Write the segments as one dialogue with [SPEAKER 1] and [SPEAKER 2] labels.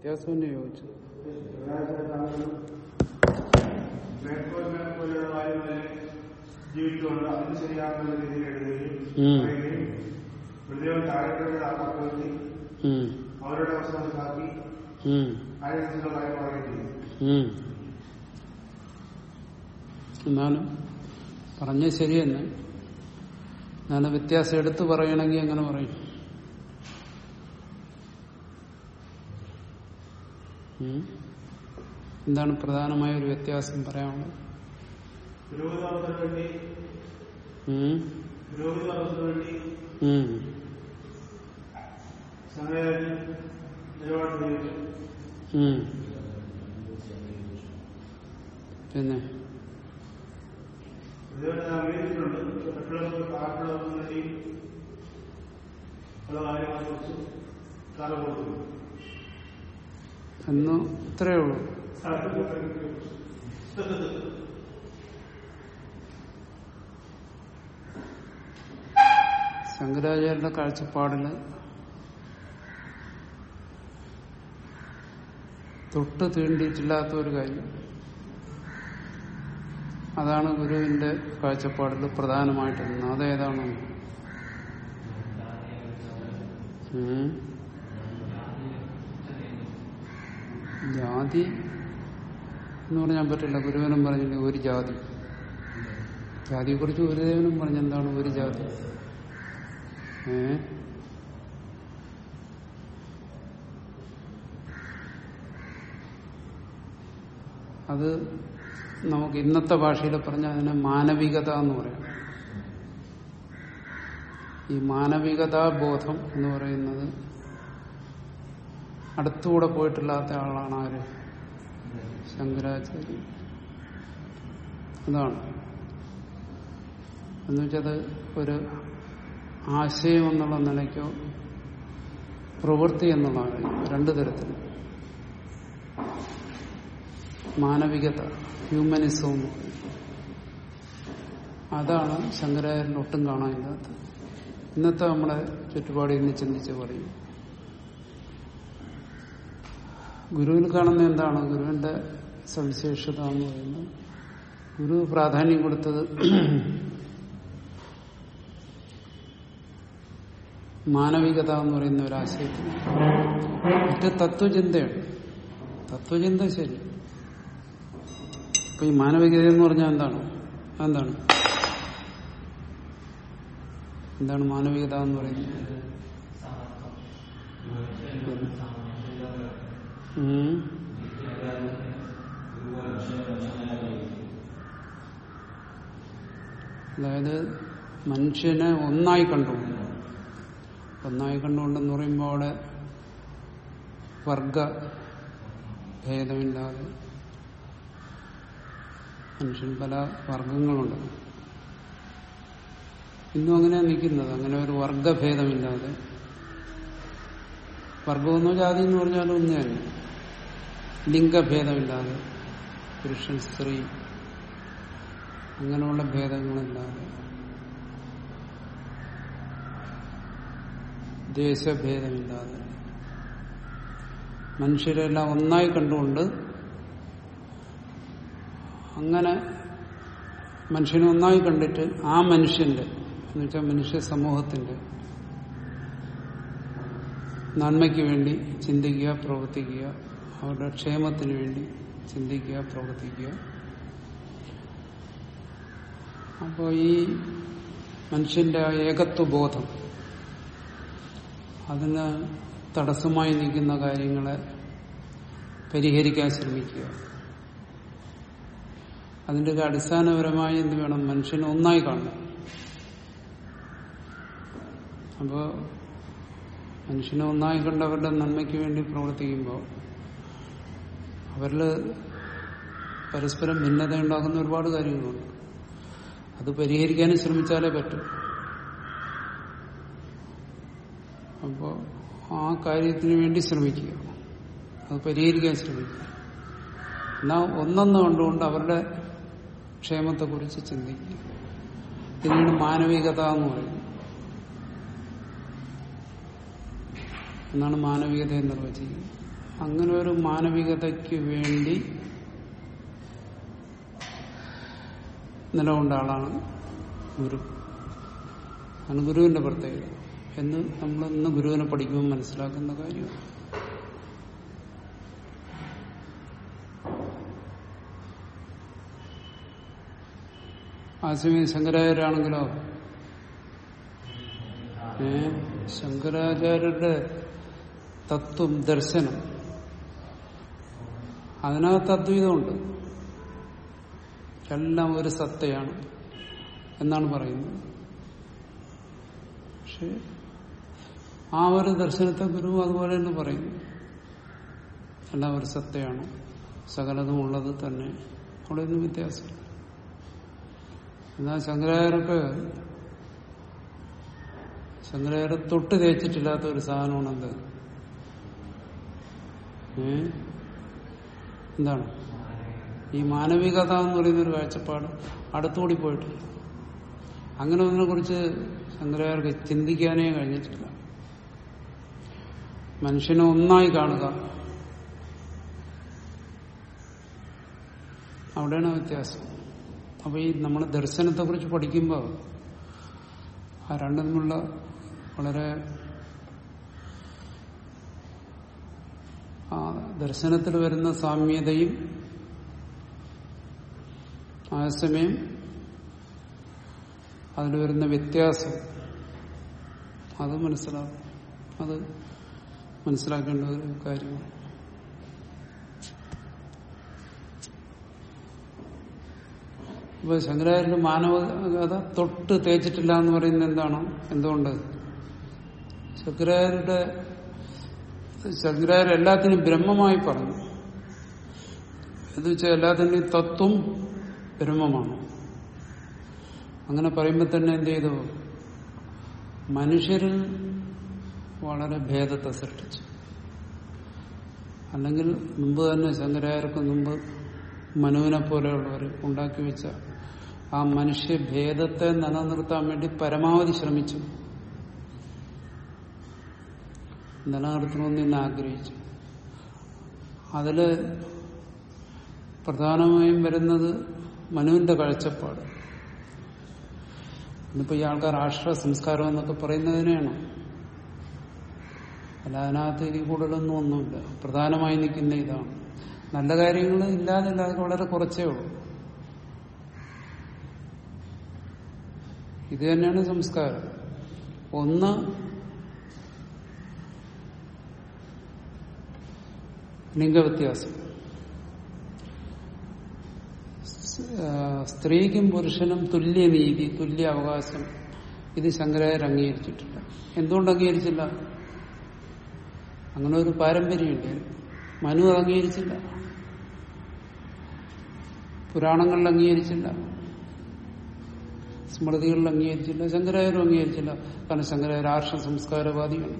[SPEAKER 1] വ്യത്യാസം തന്നെ ചോദിച്ചു
[SPEAKER 2] മേൽക്കോൽ മേൽക്കോലുള്ള കാര്യങ്ങളിൽ ജീവിച്ചുകൊണ്ട് അതിന് ശരിയാകുന്ന രീതിയിൽ എഴുതുകയും
[SPEAKER 1] ഉം.
[SPEAKER 2] പറയുകയും ഹൃദയം താഴെക്കുള്ള അപ്പുറത്തി
[SPEAKER 1] ഉം.
[SPEAKER 2] അവരുടെ അവസ്ഥ മനസ്സിലാക്കി
[SPEAKER 1] ഉം.
[SPEAKER 2] അതിനനുസരിച്ചുള്ള കാര്യം പറയുകയും ചെയ്യും
[SPEAKER 1] ഉം. എന്നാലും പറഞ്ഞ ശരി തന്നെ ഞാൻ വ്യത്യാസം എടുത്തു പറയണമെങ്കിൽ എങ്ങനെ പറയും ഉം? എന്താണ് പ്രധാനമായ ഒരു വ്യത്യാസം പറയാനുള്ളത്
[SPEAKER 2] പുരോഹിതാവത്തിന് വേണ്ടി
[SPEAKER 1] ഉം?
[SPEAKER 2] പുരോഹിതാവത്തിന് വേണ്ടി
[SPEAKER 1] ഉം.
[SPEAKER 2] സമയം നിലപാട് സ്വീകരിച്ചു
[SPEAKER 1] ഉം. പിന്നെ
[SPEAKER 2] ഹൃദയത്തെ അംഗീകരിച്ചിട്ടുണ്ട് മറ്റുള്ളവർക്ക് താഴെയുള്ളവർക്ക് വേണ്ടി പല കാര്യങ്ങളെ കുറിച്ച് തല കൊടുക്കുന്നു
[SPEAKER 1] എന്ന് ഇത്രയേ ഉള്ളൂ ശങ്കരാചാര്യരുടെ കാഴ്ചപ്പാടില് തൊട്ട് തീണ്ടിയിട്ടില്ലാത്ത ഒരു കാര്യം അതാണ് ഗുരുവിന്റെ കാഴ്ചപ്പാടിൽ പ്രധാനമായിട്ടിരുന്നത് അതേതാണ് ഉം. ജാതി എന്ന് പറഞ്ഞാൻ പറ്റില്ല ഗുരുവനും പറഞ്ഞില്ല ഒരു ജാതി ജാതിയെ കുറിച്ച് ഗുരുദേവനും പറഞ്ഞെന്താണ് ഒരു ജാതി ഏ അത് നമുക്ക് ഇന്നത്തെ ഭാഷയിൽ പറഞ്ഞാൽ അതിനെ മാനവികത എന്ന് പറയാം ഈ മാനവികതാ ബോധം എന്ന് പറയുന്നത് അടുത്തുകൂടെ പോയിട്ടില്ലാത്ത ആളാണ് ആര് ശങ്കരാചാര്യ അതാണ് എന്നുവെച്ചത് ഒരു ആശയം എന്നുള്ള നിലയ്ക്കോ പ്രവൃത്തി എന്നുള്ള നിലയ്ക്കോ രണ്ടു തരത്തിൽ മാനവികത ഹ്യൂമനിസം എന്ന് പറയും. അതാണ് ശങ്കരാചാര്യൻ ഒട്ടും കാണാനില്ലാത്തത് ഇന്നത്തെ നമ്മുടെ ചുറ്റുപാട് ഇന്ന് ചിന്തിച്ച് പറയും ഗുരുവിൽ കാണുന്ന എന്താണ് ഗുരുവിന്റെ സവിശേഷത എന്ന് പറയുന്നത് ഗുരു പ്രാധാന്യം കൊടുത്തത് മാനവികത എന്ന് പറയുന്ന ഒരു ആശയത്തിന് മറ്റ് തത്വചിന്തയാണ് തത്വചിന്ത ശരി അപ്പൊ ഈ മാനവികത എന്ന് പറഞ്ഞാൽ എന്താണ് എന്താണ് എന്താണ് മാനവികത എന്ന് പറയുന്നത് ഉം. അതായത് മനുഷ്യനെ ഒന്നായി കണ്ടുകൊണ്ട് ഒന്നായി കണ്ടുകൊണ്ടെന്ന് പറയുമ്പോൾ അവിടെ വർഗ ഭേദമില്ലാതെ മനുഷ്യൻ പല വർഗങ്ങളുണ്ട് ഇന്നും അങ്ങനെയാണ് നിൽക്കുന്നത് അങ്ങനെ ഒരു വർഗഭേദമില്ലാതെ വർഗമെന്നോ ജാതി എന്ന് പറഞ്ഞാലും ഒന്ന് തന്നെ ലിംഗഭേദമില്ലാതെ പുരുഷൻ സ്ത്രീ അങ്ങനെയുള്ള ഭേദങ്ങളില്ലാതെ ദേശഭേദമില്ലാതെ മനുഷ്യരെല്ലാം ഒന്നായി കണ്ടുകൊണ്ട് അങ്ങനെ മനുഷ്യനെ ഒന്നായി കണ്ടിട്ട് ആ മനുഷ്യന്റെ എന്ന് വെച്ചാൽ മനുഷ്യ സമൂഹത്തിന്റെ നന്മയ്ക്ക് വേണ്ടി ചിന്തിക്കുക പ്രവർത്തിക്കുക അവരുടെ ക്ഷേമത്തിന് വേണ്ടി ചിന്തിക്കുക പ്രവർത്തിക്കുക അപ്പോൾ ഈ മനുഷ്യന്റെ ആ ഏകത്വബോധം അതിന് തടസ്സമായി നിൽക്കുന്ന കാര്യങ്ങളെ പരിഹരിക്കാൻ ശ്രമിക്കുക അതിന്റെ ഒരു അടിസ്ഥാനപരമായി എന്ത് വേണം മനുഷ്യനെ ഒന്നായി കാണണം അപ്പോൾ മനുഷ്യനെ ഒന്നായി കണ്ടവരുടെ നന്മയ്ക്ക് വേണ്ടി പ്രവർത്തിക്കുമ്പോൾ അവരിൽ പരസ്പരം ഭിന്നത ഉണ്ടാക്കുന്ന ഒരുപാട് കാര്യങ്ങളുണ്ട് അത് പരിഹരിക്കാനും ശ്രമിച്ചാലേ പറ്റും അപ്പോൾ ആ കാര്യത്തിന് വേണ്ടി ശ്രമിക്കുക അത് പരിഹരിക്കാൻ ശ്രമിക്കുക എന്നാൽ ഒന്നെന്ന് കണ്ടുകൊണ്ട് അവരുടെ ക്ഷേമത്തെക്കുറിച്ച് ചിന്തിക്കുക ഇതിനാണ് മാനവികത എന്ന് പറയുന്നത് എന്നാണ് മാനവികതയെ നിർവചിക്കുന്നത് അങ്ങനെ ഒരു മാനവികതയ്ക്ക് വേണ്ടി നിലകൊണ്ട ആളാണ് ഗുരു ആണ് ഗുരുവിന്റെ പ്രത്യേകത എന്ന് നമ്മൾ ഇന്ന് ഗുരുവിനെ പഠിക്കുമ്പോൾ മനസ്സിലാക്കുന്ന കാര്യമാണ് ആശയമേ ശങ്കരാചാര്യാണെങ്കിലോ ഏ ശങ്കരാചാര്യരുടെ തത്വം ദർശനം അതിനകത്ത് അദ്വൈതമുണ്ട് എല്ലാം ഒരു സത്തയാണ് എന്നാണ് പറയുന്നത് പക്ഷെ ആ ഒരു ദർശനത്തെ ഗുരു അതുപോലെ തന്നെ പറയുന്നു എല്ലാം ഒരു സത്തയാണ് സകലതും ഉള്ളത് തന്നെ അവിടെ ഒന്നും വ്യത്യാസം എന്നാൽ ശങ്കരാചാര്യർക്ക് ശങ്കരാചാര്യ തൊട്ട് തേച്ചിട്ടില്ലാത്ത ഒരു സാധനമാണ് എന്ത് ഏ? എന്താണ് ഈ മാനവികത എന്ന് പറയുന്ന ഒരു കാഴ്ചപ്പാട് അടുത്തുകൂടി പോയിട്ടില്ല അങ്ങനെ ഒന്നിനെ കുറിച്ച് ശങ്കരാചാര്യർക്ക് ചിന്തിക്കാനേ കഴിഞ്ഞിട്ടില്ല മനുഷ്യനെ ഒന്നായി കാണുക അവിടെയാണ് വ്യത്യാസം അപ്പൊ ഈ നമ്മൾ ദർശനത്തെ കുറിച്ച് പഠിക്കുമ്പോൾ ആ രണ്ടും തമ്മിലുള്ള വളരെ ആ ദർശനത്തിൽ വരുന്ന സാമ്യതയും അതേസമയം അതിൽ വരുന്ന വ്യത്യാസം അത് മനസ്സിലാവും അത് മനസ്സിലാക്കേണ്ട ഒരു കാര്യമാണ് ഇപ്പൊ ശങ്കരാചാര്യ മാനവകഥ തൊട്ട് തേച്ചിട്ടില്ല എന്ന് പറയുന്നത് എന്താണ് എന്തുകൊണ്ട് ശങ്കരാചാര്യരുടെ ശങ്കരാചാര്യ എല്ലാത്തിനും ബ്രഹ്മമായി പറഞ്ഞു എന്ന് വെച്ചാൽ എല്ലാത്തിന്റെയും തത്വം ബ്രഹ്മമാണ് അങ്ങനെ പറയുമ്പോൾ തന്നെ എന്ത് ചെയ്തു മനുഷ്യരിൽ വളരെ ഭേദത്തെ സൃഷ്ടിച്ചു അല്ലെങ്കിൽ മുമ്പ് തന്നെ ശങ്കരാചാര്യർക്ക് മുമ്പ് മനുവിനെ പോലെയുള്ളവർ ഉണ്ടാക്കി വെച്ച ആ മനുഷ്യഭേദത്തെ നിലനിർത്താൻ വേണ്ടി പരമാവധി ശ്രമിച്ചു നിലനിർത്തണമെന്ന് ഇന്ന് ആഗ്രഹിച്ചു അതില് പ്രധാനമായും വരുന്നത് മനുവിന്റെ കാഴ്ചപ്പാട് ഇന്നിപ്പോ ഈ ആൾക്കാർ രാഷ്ട്ര സംസ്കാരം എന്നൊക്കെ പറയുന്നതിനെയാണ് അല്ല അതിനകത്ത് ഇനി കൂടുതലൊന്നും ഒന്നുമില്ല പ്രധാനമായി നിൽക്കുന്ന ഇതാണ് നല്ല കാര്യങ്ങൾ ഇല്ലാതില്ല അത് വളരെ കുറച്ചേ ഉള്ളൂ ഇത് തന്നെയാണ് സംസ്കാരം ഒന്ന് ലിംഗവ്യത്യാസം ആ, സ്ത്രീക്കും പുരുഷനും തുല്യ നീതി തുല്യ അവകാശം ഇത് ശങ്കരായർ അംഗീകരിച്ചിട്ടില്ല എന്തുകൊണ്ട് അംഗീകരിച്ചില്ല അങ്ങനെ ഒരു പാരമ്പര്യമുണ്ട് മനു അത് അംഗീകരിച്ചില്ല പുരാണങ്ങളിൽ അംഗീകരിച്ചില്ല സ്മൃതികളിൽ അംഗീകരിച്ചില്ല ശങ്കരായരും അംഗീകരിച്ചില്ല കാരണം ശങ്കരായർ ആർഷ സംസ്കാരവാദിയാണ്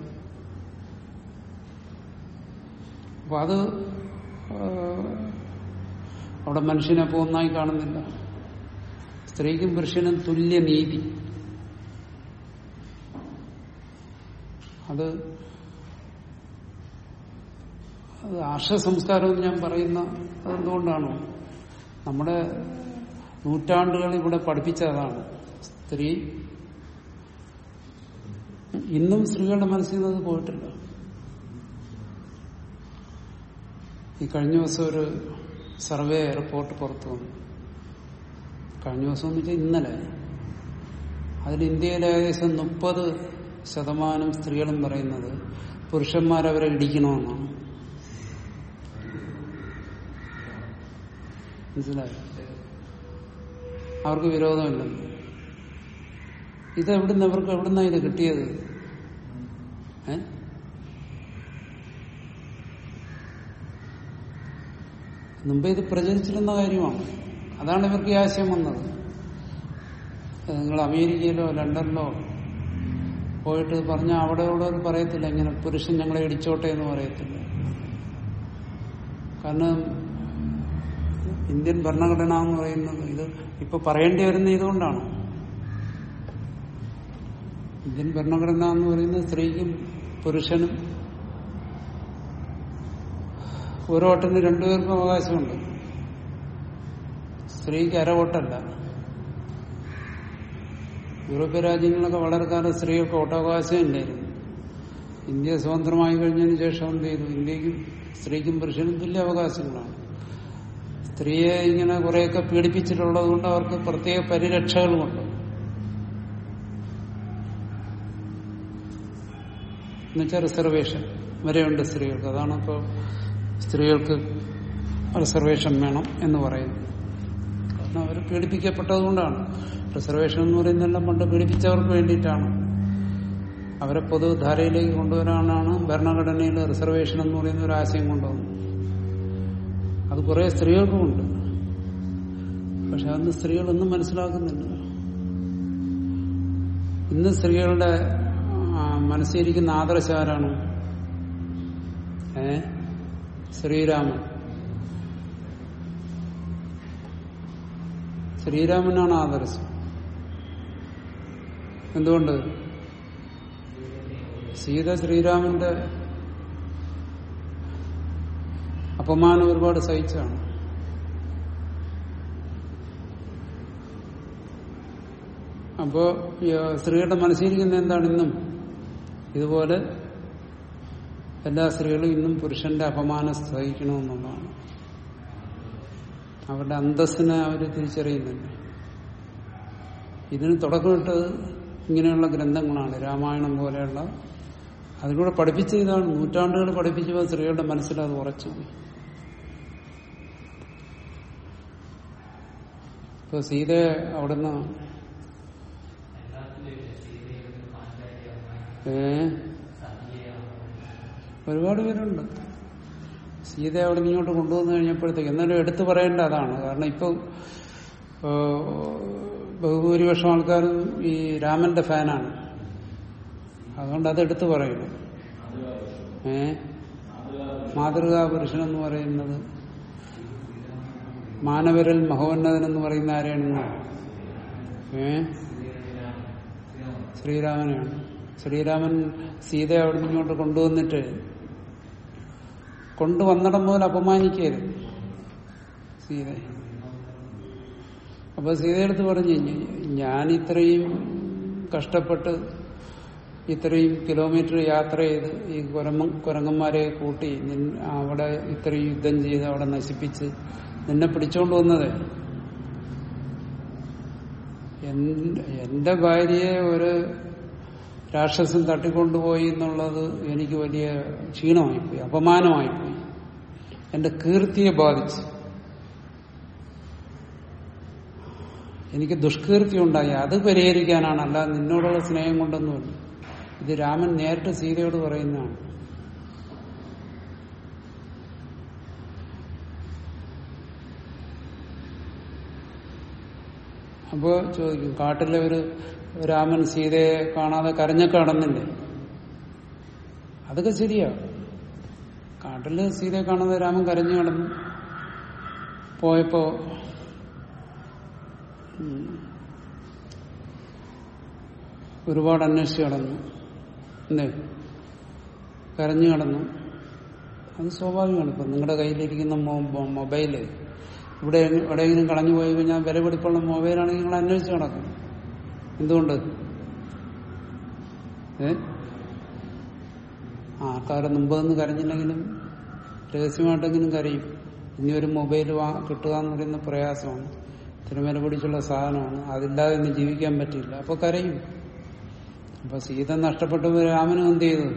[SPEAKER 1] അപ്പൊ അത് ആ, അവിടെ മനുഷ്യനെ അപ്പൊ ഒന്നായി കാണുന്നില്ല സ്ത്രീക്കും പുരുഷനും തുല്യ നീതി അത് അത് ആർഷ സംസ്കാരം എന്ന് ഞാൻ പറയുന്ന അതെന്തുകൊണ്ടാണ് നമ്മുടെ നൂറ്റാണ്ടുകൾ ഇവിടെ പഠിപ്പിച്ചതാണ് സ്ത്രീ ഇന്നും സ്ത്രീകളുടെ മനസ്സിൽ നിന്ന് അത് പോയിട്ടില്ല ഈ കഴിഞ്ഞ ദിവസം ഒരു സർവേ റിപ്പോർട്ട് പുറത്തു വന്നു കഴിഞ്ഞ ദിവസം എന്ന് വെച്ചാൽ ഇന്നലെ അതിൽ ഇന്ത്യയിലെ ഏകദേശം മുപ്പത് ശതമാനം സ്ത്രീകളും പറയുന്നത് പുരുഷന്മാരവരെ ഇടിക്കണമെന്നാണ് മനസ്സിലായോ അവർക്ക് വിരോധമില്ലല്ലോ ഇത് എവിടുന്ന് അവർക്ക് എവിടുന്നാ ഇത് കിട്ടിയത് ഏ മുമ്പ് ഇത് പ്രചരിച്ചിരുന്ന കാര്യമാണ് അതാണ് ഇവർക്ക് ഈ ആശയം വന്നത് നിങ്ങൾ അമേരിക്കയിലോ ലണ്ടനിലോ പോയിട്ട് പറഞ്ഞാൽ അവിടെ ഉള്ളവർ പറയത്തില്ല ഇങ്ങനെ പുരുഷൻ ഞങ്ങളെ ഇടിച്ചോട്ടെ എന്ന് പറയത്തില്ല കാരണം ഇന്ത്യൻ ഭരണഘടന എന്ന് പറയുന്നത് ഇത് ഇപ്പൊ പറയേണ്ടി വരുന്ന ഇതുകൊണ്ടാണ് ഇന്ത്യൻ ഭരണഘടന എന്ന് പറയുന്നത് സ്ത്രീക്കും പുരുഷനും ഒരു വോട്ടിന് രണ്ടുപേർക്കും അവകാശമുണ്ട് സ്ത്രീക്ക് അര വോട്ടല്ല യൂറോപ്യൻ രാജ്യങ്ങളിലൊക്കെ വളരെ കാലം സ്ത്രീകൾക്ക് വോട്ടവകാശം ഇല്ലായിരുന്നു ഇന്ത്യ സ്വതന്ത്രമായി കഴിഞ്ഞതിന് ശേഷം എന്ത് ചെയ്തു ഇന്ത്യക്കും സ്ത്രീക്കും പുരുഷനും തുല്യ അവകാശങ്ങളാണ് സ്ത്രീയെ ഇങ്ങനെ കുറെയൊക്കെ പീഡിപ്പിച്ചിട്ടുള്ളത് കൊണ്ട് അവർക്ക് പ്രത്യേക പരിരക്ഷകളുമുണ്ട് എന്നുവെച്ചാൽ റിസർവേഷൻ വരെയുണ്ട് സ്ത്രീകൾക്ക് അതാണ് ഇപ്പോൾ സ്ത്രീകൾക്ക് റിസർവേഷൻ വേണം എന്ന് പറയുന്നത് കാരണം അവർ പീഡിപ്പിക്കപ്പെട്ടത് കൊണ്ടാണ് റിസർവേഷൻ എന്ന് പറയുന്നതെല്ലാം പണ്ട് പീഡിപ്പിച്ചവർക്ക് വേണ്ടിയിട്ടാണ് അവരെ പൊതുധാരയിലേക്ക് കൊണ്ടുവരാനാണ് ഭരണഘടനയിൽ റിസർവേഷൻ എന്ന് പറയുന്ന ഒരു ആശയം കൊണ്ടുവന്നത് അത് കുറെ സ്ത്രീകൾക്കുമുണ്ട് പക്ഷെ അന്ന് സ്ത്രീകളൊന്നും മനസ്സിലാക്കുന്നില്ല ഇന്ന് സ്ത്രീകളുടെ ആ, മനസ്സിലിരിക്കുന്ന ആദർശം ആരാണ് ഏ ശ്രീരാമൻ ശ്രീരാമനാണ് ആദർശം എന്തുകൊണ്ട് സീത ശ്രീരാമന്റെ അപമാനം ഒരുപാട് സഹിച്ചാണ് അപ്പോ ഈ സ്ത്രീകളുടെ മനസ്സിലിരിക്കുന്ന എന്താണ് ഇന്നും ഇതുപോലെ എല്ലാ സ്ത്രീകളും ഇന്നും പുരുഷന്റെ അപമാനം സഹിക്കണമെന്നുള്ളതാണ് അവരുടെ അന്തസ്സിനെ അവർ തിരിച്ചറിയുന്നില്ല ഇതിന് തുടക്കമിട്ടത് ഇങ്ങനെയുള്ള ഗ്രന്ഥങ്ങളാണ് രാമായണം പോലെയുള്ള അതിലൂടെ പഠിപ്പിച്ച ഇതാണ് നൂറ്റാണ്ടുകൾ പഠിപ്പിച്ചപ്പോൾ സ്ത്രീകളുടെ മനസ്സിൽ അത് ഉറച്ചു ഇപ്പൊ സീത അവിടുന്ന് ഏ ഒരുപാട് പേരുണ്ട് സീത അവിടെ നിന്ന് ഇങ്ങോട്ട് കൊണ്ടുവന്നു കഴിഞ്ഞപ്പോഴത്തേക്ക് എന്നാലും എടുത്തു പറയേണ്ട അതാണ് കാരണം ഇപ്പൊ ഏ, ബഹുഭൂരിപക്ഷം ആൾക്കാരും ഈ രാമന്റെ ഫാനാണ് അതുകൊണ്ട് അത് എടുത്തു പറയുന്നു ഏ മാതൃകാ പുരുഷൻ എന്ന് പറയുന്നത് മാനവരിൽ മഹോന്നതൻ എന്ന് പറയുന്ന ആരെയാണെന്ന് ഏ ശ്രീരാമനെയാണ് ശ്രീരാമൻ സീത അവിടെ നിന്ന് ഇങ്ങോട്ട് കൊണ്ടുവന്നിട്ട് കൊണ്ടുവന്നിടം മുതൽ അപമാനിക്കരുത് സീത അപ്പൊ സീതയെടുത്ത് പറഞ്ഞു ഞാൻ ഇത്രയും കഷ്ടപ്പെട്ട് ഇത്രയും കിലോമീറ്റർ യാത്ര ചെയ്ത് ഈ കുരങ്ങ കുരങ്ങന്മാരെ കൂട്ടി നിൻ- അവിടെ ഇത്രയും യുദ്ധം ചെയ്ത് അവിടെ നശിപ്പിച്ച് നിന്നെ പിടിച്ചോണ്ട് വന്നത് എൻ- എന്റെ ഭാര്യയെ ഒരു രാക്ഷസൻ തട്ടിക്കൊണ്ടുപോയി എന്നുള്ളത് എനിക്ക് വലിയ ക്ഷീണമായിപ്പോയി അപമാനമായിപ്പോയി എന്റെ കീർത്തിയെ ബാധിച്ചു എനിക്ക് ദുഷ്കീർത്തി ഉണ്ടായി അത് പരിഹരിക്കാനാണ് അല്ലാതെ നിന്നോടുള്ള സ്നേഹം കൊണ്ടൊന്നുമില്ല ഇത് രാമൻ നേരിട്ട് സീതയോട് പറയുന്നതാണ് അപ്പോ ചോദിക്കും കാട്ടിലെ ഒരു രാമൻ സീതയെ കാണാതെ കരഞ്ഞൊക്കെ കടന്നില്ലേ അതൊക്കെ ശരിയാ കാട്ടില് സീതയെ കാണാതെ രാമൻ കരഞ്ഞു കടന്നു പോയപ്പോ ഉം, ഒരുപാട് അന്വേഷിച്ച് കടന്നു എന്തേ കരഞ്ഞു കടന്നു അത് സ്വാഭാവികമാണ് ഇപ്പൊ നിങ്ങളുടെ കയ്യിലിരിക്കുന്ന മൊ- മൊ- മൊബൈല് ഇവിടെ എവിടെയെങ്കിലും കളഞ്ഞു പോയി കഴിഞ്ഞാൽ വില പിടിപ്പുള്ള മൊബൈലാണെങ്കിൽ നിങ്ങൾ അന്വേഷിച്ച് നടക്കും എന്തുകൊണ്ട് ഏ ആൾക്കാർ മുമ്പ് നിന്ന് കരഞ്ഞില്ലെങ്കിലും രഹസ്യമായിട്ടെങ്കിലും കരയും ഇനി ഒരു മൊബൈൽ വാ കിട്ടുക എന്ന് പറയുന്ന പ്രയാസമാണ് തിരുമല പിടിച്ചുള്ള സാധനമാണ് അതില്ലാതെ ഇന്ന് ജീവിക്കാൻ പറ്റില്ല അപ്പൊ കരയും അപ്പൊ സീത നഷ്ടപ്പെട്ടപ്പോൾ രാമനും എന്ത് ചെയ്തു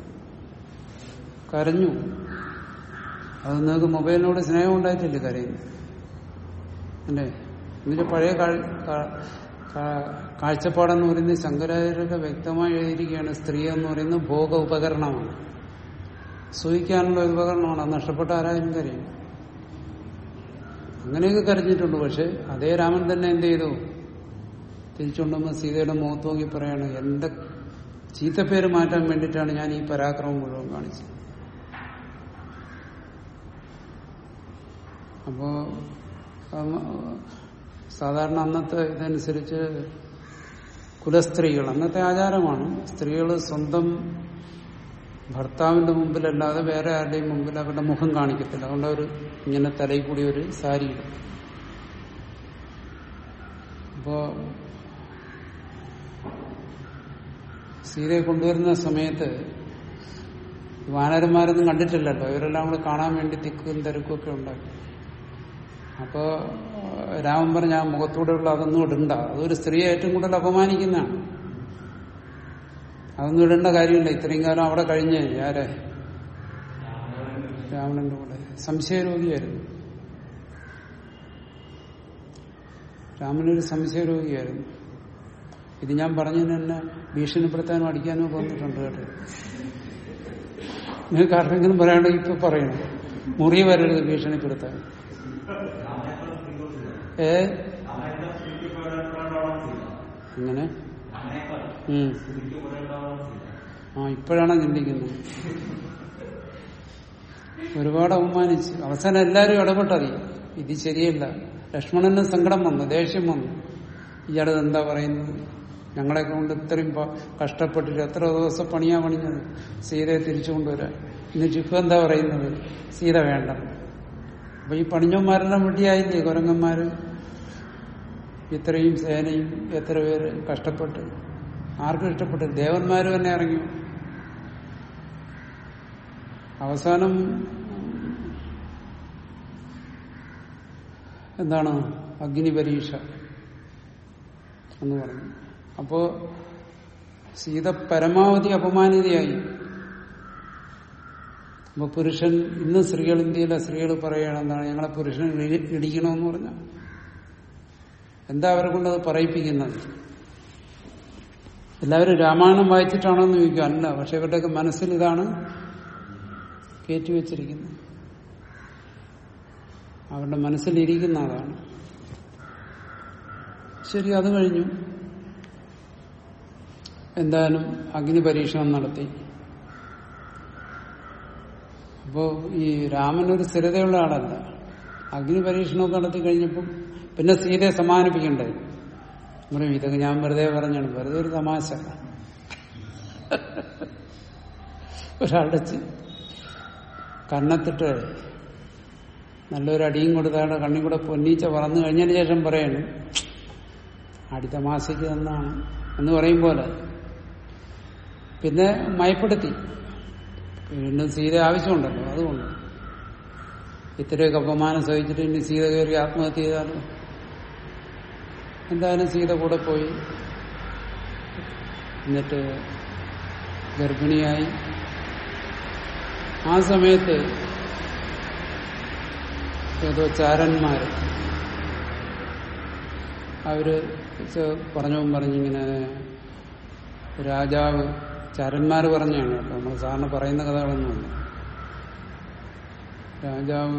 [SPEAKER 1] കരഞ്ഞു അത് നിങ്ങൾക്ക് മൊബൈലിനോട് സ്നേഹം ഉണ്ടായിട്ടില്ലേ കരയുന്നു അല്ലേ ഇതിന്റെ പഴയ കാഴ്- കാ- കാ- കാഴ്ചപ്പാടെന്ന് പറയുന്നത് ശങ്കരാചാര്യരൊക്കെ വ്യക്തമായി എഴുതിയിരിക്കുകയാണ് സ്ത്രീ എന്ന് പറയുന്നത് ഭോഗ ഉപകരണമാണ് സൂഹിക്കാനുള്ള ഒരു ഉപകരണമാണ് അത് നഷ്ടപ്പെട്ട ആരായാലും കരയും അങ്ങനെയൊക്കെ കരഞ്ഞിട്ടുണ്ട് പക്ഷെ അതേ രാമൻ തന്നെ എന്ത് ചെയ്തു തിരിച്ചുകൊണ്ടുമ്പോൾ സീതയുടെ മുഖത്ത് നോക്കി പറയാണ് എന്റെ ചീത്തപ്പേര് മാറ്റാൻ വേണ്ടിയിട്ടാണ് ഞാൻ ഈ പരാക്രമം മുഴുവൻ കാണിച്ചത് അപ്പോ ഉം, സാധാരണ അന്നത്തെ ഇതനുസരിച്ച് കുലസ്ത്രീകൾ അന്നത്തെ ആചാരമാണ് സ്ത്രീകൾ സ്വന്തം ഭർത്താവിന്റെ മുമ്പിലല്ലാതെ വേറെ ആരുടെയും മുമ്പിൽ അവരുടെ മുഖം കാണിക്കത്തില്ല അതുകൊണ്ട് അവർ ഇങ്ങനെ തലയിൽ കൂടി ഒരു സാരി ഇടും അപ്പോ സീതയെ കൊണ്ടുവരുന്ന സമയത്ത് വാനരന്മാരൊന്നും കണ്ടിട്ടില്ലല്ലോ ഇവരെല്ലാം കൂടെ കാണാൻ വേണ്ടി തിക്കും തിരക്കും ഒക്കെ ഉണ്ടാക്കി അപ്പോ രാമൻ പറഞ്ഞ ആ മുഖത്തൂടെയുള്ള അതൊന്നും ഇടണ്ട അതൊരു സ്ത്രീയെ ഏറ്റവും കൂടുതൽ അപമാനിക്കുന്നതാണ് അതൊന്നും ഇടേണ്ട കാര്യമില്ല ഇത്രയും കാലം അവിടെ കഴിഞ്ഞേ ആരെ രാവണന്റെ കൂടെ സംശയരോഗിയായിരുന്നു രാമനൊരു സംശയരോഗിയായിരുന്നു ഇത് ഞാൻ പറഞ്ഞതിന് തന്നെ ഭീഷണിപ്പെടുത്താനും അടിക്കാനും ഒക്കെ വന്നിട്ടുണ്ട് കേട്ടോ നിങ്ങൾക്ക് ആർക്കെങ്കിലും പറയാണ്ടെങ്കിൽ ഇപ്പൊ പറയണം മുറി വരരുത് ഭീഷണിപ്പെടുത്താൻ ഏ അങ്ങനെ ഉം. ആ ഇപ്പോഴാണ് ചിന്തിക്കുന്നത് ഒരുപാട് അവമാനിച്ച് അവസാനം എല്ലാവരും ഇടപെട്ടതി ഇത് ശരിയല്ല ലക്ഷ്മണന് സങ്കടം വന്നു ദേഷ്യം വന്നു ഇയാള് എന്താ പറയുന്നത് ഞങ്ങളെ കൊണ്ട് ഇത്രയും പ- കഷ്ടപ്പെട്ടിട്ട് എത്ര ദിവസം പണിയാ പണിഞ്ഞത് സീതയെ തിരിച്ചു കൊണ്ടുവരാൻ എന്നിട്ട് ഇപ്പൊ എന്താ പറയുന്നത് സീത വേണ്ട അപ്പൊ ഈ പണിഞ്ഞന്മാരെല്ലാം വെട്ടിയായില്ലേ കുരങ്ങന്മാര് ഇത്രയും സേനയും എത്ര പേര് കഷ്ടപ്പെട്ട് ആർക്കും ഇഷ്ടപ്പെട്ടു ദേവന്മാര് തന്നെ ഇറങ്ങി അവസാനം എന്താണ് അഗ്നി പരീക്ഷ എന്ന് പറഞ്ഞു അപ്പോ സീത പരമാവധി അപമാനിതയായി അപ്പൊ പുരുഷൻ ഇന്ന് സ്ത്രീകൾ ഇന്ത്യയിലെ സ്ത്രീകൾ പറയുകയാണ് എന്താണ് ഞങ്ങളെ പുരുഷൻ ഇടി- ഇടിക്കണമെന്ന് പറഞ്ഞ എന്താ അവരെ കൊണ്ട് അത് പറയിപ്പിക്കുന്നത് എല്ലാവരും രാമായണം വായിച്ചിട്ടാണോ എന്ന് ചോദിക്കും അല്ല പക്ഷെ ഇവരുടെയൊക്കെ മനസ്സിൽ ഇതാണ് കയറ്റിവെച്ചിരിക്കുന്നത് അവരുടെ മനസ്സിലിരിക്കുന്ന അതാണ് ശരി അത് കഴിഞ്ഞു എന്തായാലും അഗ്നി പരീക്ഷണം നടത്തി അപ്പോ ഈ രാമനൊരു സ്ഥിരതയുള്ള ആളല്ല അഗ്നി പരീക്ഷണമൊക്കെ നടത്തി കഴിഞ്ഞപ്പം പിന്നെ സീതയെ സമാനിപ്പിക്കണ്ടേ പറയും ഇതൊക്കെ ഞാൻ വെറുതെ പറഞ്ഞാണ് വെറുതെ ഒരു തമാശ ഒരാളുടെ ചി- കണ്ണത്തിട്ട് നല്ലൊരു അടിയും കൊടുത്താടെ കണ്ണി കൂടെ പൊന്നീച്ച പറന്നു കഴിഞ്ഞതിന് ശേഷം പറയണം അടി തമാശയ്ക്ക് തന്നാണ് എന്ന് പറയും പോലെ പിന്നെ മയപ്പെടുത്തി വീണ്ടും സീത ആവശ്യമുണ്ടല്ലോ അതുകൊണ്ട് ഇത്രയൊക്കെ അപമാനം സഹിച്ചിട്ട് ഇനി സീത കയറി ആത്മഹത്യ ചെയ്താലോ എന്തായാലും സീത കൂടെ പോയി എന്നിട്ട് ഗർഭിണിയായി ആ സമയത്ത് ഏതോ ചാരന്മാര് അവര് ചെ- പറഞ്ഞവും പറഞ്ഞിങ്ങനെ രാജാവ് ചാരന്മാര് പറഞ്ഞാണ് കേട്ടോ നമ്മൾ സാറിന് പറയുന്ന കഥകളൊന്നുമല്ല രാജാവ്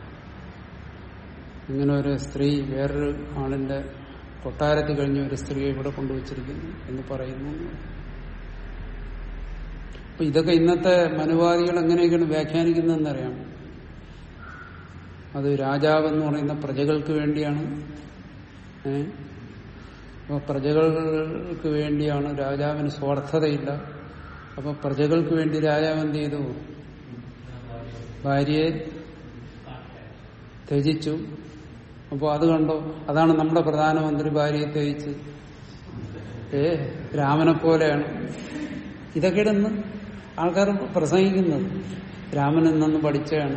[SPEAKER 1] ഇങ്ങനെ ഒരു സ്ത്രീ വേറൊരു ആളിന്റെ കൊട്ടാരത്തിൽ കഴിഞ്ഞ ഒരു സ്ത്രീയെ ഇവിടെ കൊണ്ടുവച്ചിരിക്കുന്നു എന്ന് പറയുന്നു അപ്പൊ ഇതൊക്കെ ഇന്നത്തെ മനുവാദികൾ എങ്ങനെയൊക്കെയാണ് വ്യാഖ്യാനിക്കുന്നതെന്നറിയാം അത് രാജാവ് എന്ന് പറയുന്ന പ്രജകൾക്ക് വേണ്ടിയാണ് ഏ? അപ്പൊ പ്രജകൾക്ക് വേണ്ടിയാണ് രാജാവിന് സ്വാർത്ഥതയില്ല അപ്പൊ പ്രജകൾക്ക് വേണ്ടി രാജാവ് എന്ത് ചെയ്തു ഭാര്യയെ ത്യജിച്ചു അപ്പോൾ അത് കണ്ടോ അതാണ് നമ്മുടെ പ്രധാനമന്ത്രി ഭാര്യയെ ത്യജിച്ച് ഏ രാമനെ പോലെയാണ് ഇതൊക്കെ ഇന്ന് ആൾക്കാർ പ്രസംഗിക്കുന്നത് രാമനിൽ നിന്ന് പഠിച്ചതാണ്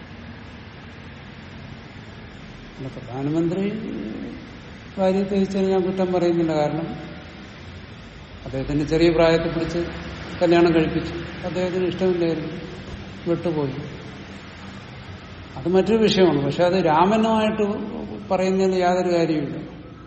[SPEAKER 1] അല്ല, പ്രധാനമന്ത്രി ഭാര്യയെ ത്യജിച്ചതിന് ഞാൻ കുറ്റം പറയുന്നില്ല കാരണം അദ്ദേഹത്തിന്റെ ചെറിയ പ്രായത്തിൽ പിടിച്ച് കല്യാണം കഴിപ്പിച്ചു അദ്ദേഹത്തിന് ഇഷ്ടമില്ലായിരുന്നു വിട്ടുപോയി അത് മറ്റൊരു വിഷയമാണ് പക്ഷെ അത് രാമനുമായിട്ട് പറയുന്നതിൽ യാതൊരു കാര്യമില്ല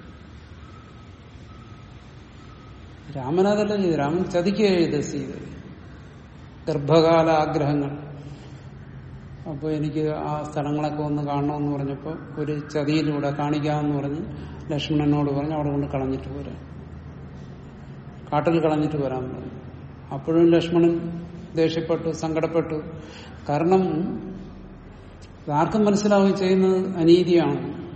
[SPEAKER 1] രാമൻ അതല്ല ചെയ്തു രാമൻ ചതിക്കുക ചെയ്ത് സീത ഗർഭകാല ആഗ്രഹങ്ങൾ അപ്പോൾ എനിക്ക് ആ സ്ഥലങ്ങളൊക്കെ ഒന്ന് കാണണമെന്ന് പറഞ്ഞപ്പോൾ ഒരു ചതിയിലൂടെ കാണിക്കാമെന്ന് പറഞ്ഞ് ലക്ഷ്മണനോട് പറഞ്ഞ് അവിടെ കൊണ്ട് കളഞ്ഞിട്ട് പോരാ കാട്ടിൽ കളഞ്ഞിട്ട് വരാൻ പറഞ്ഞു അപ്പോഴും ലക്ഷ്മണൻ ദേഷ്യപ്പെട്ടു സങ്കടപ്പെട്ടു കാരണം ആർക്കും മനസ്സിലാവുകയും ചെയ്യുന്നത് അനീതിയാണ്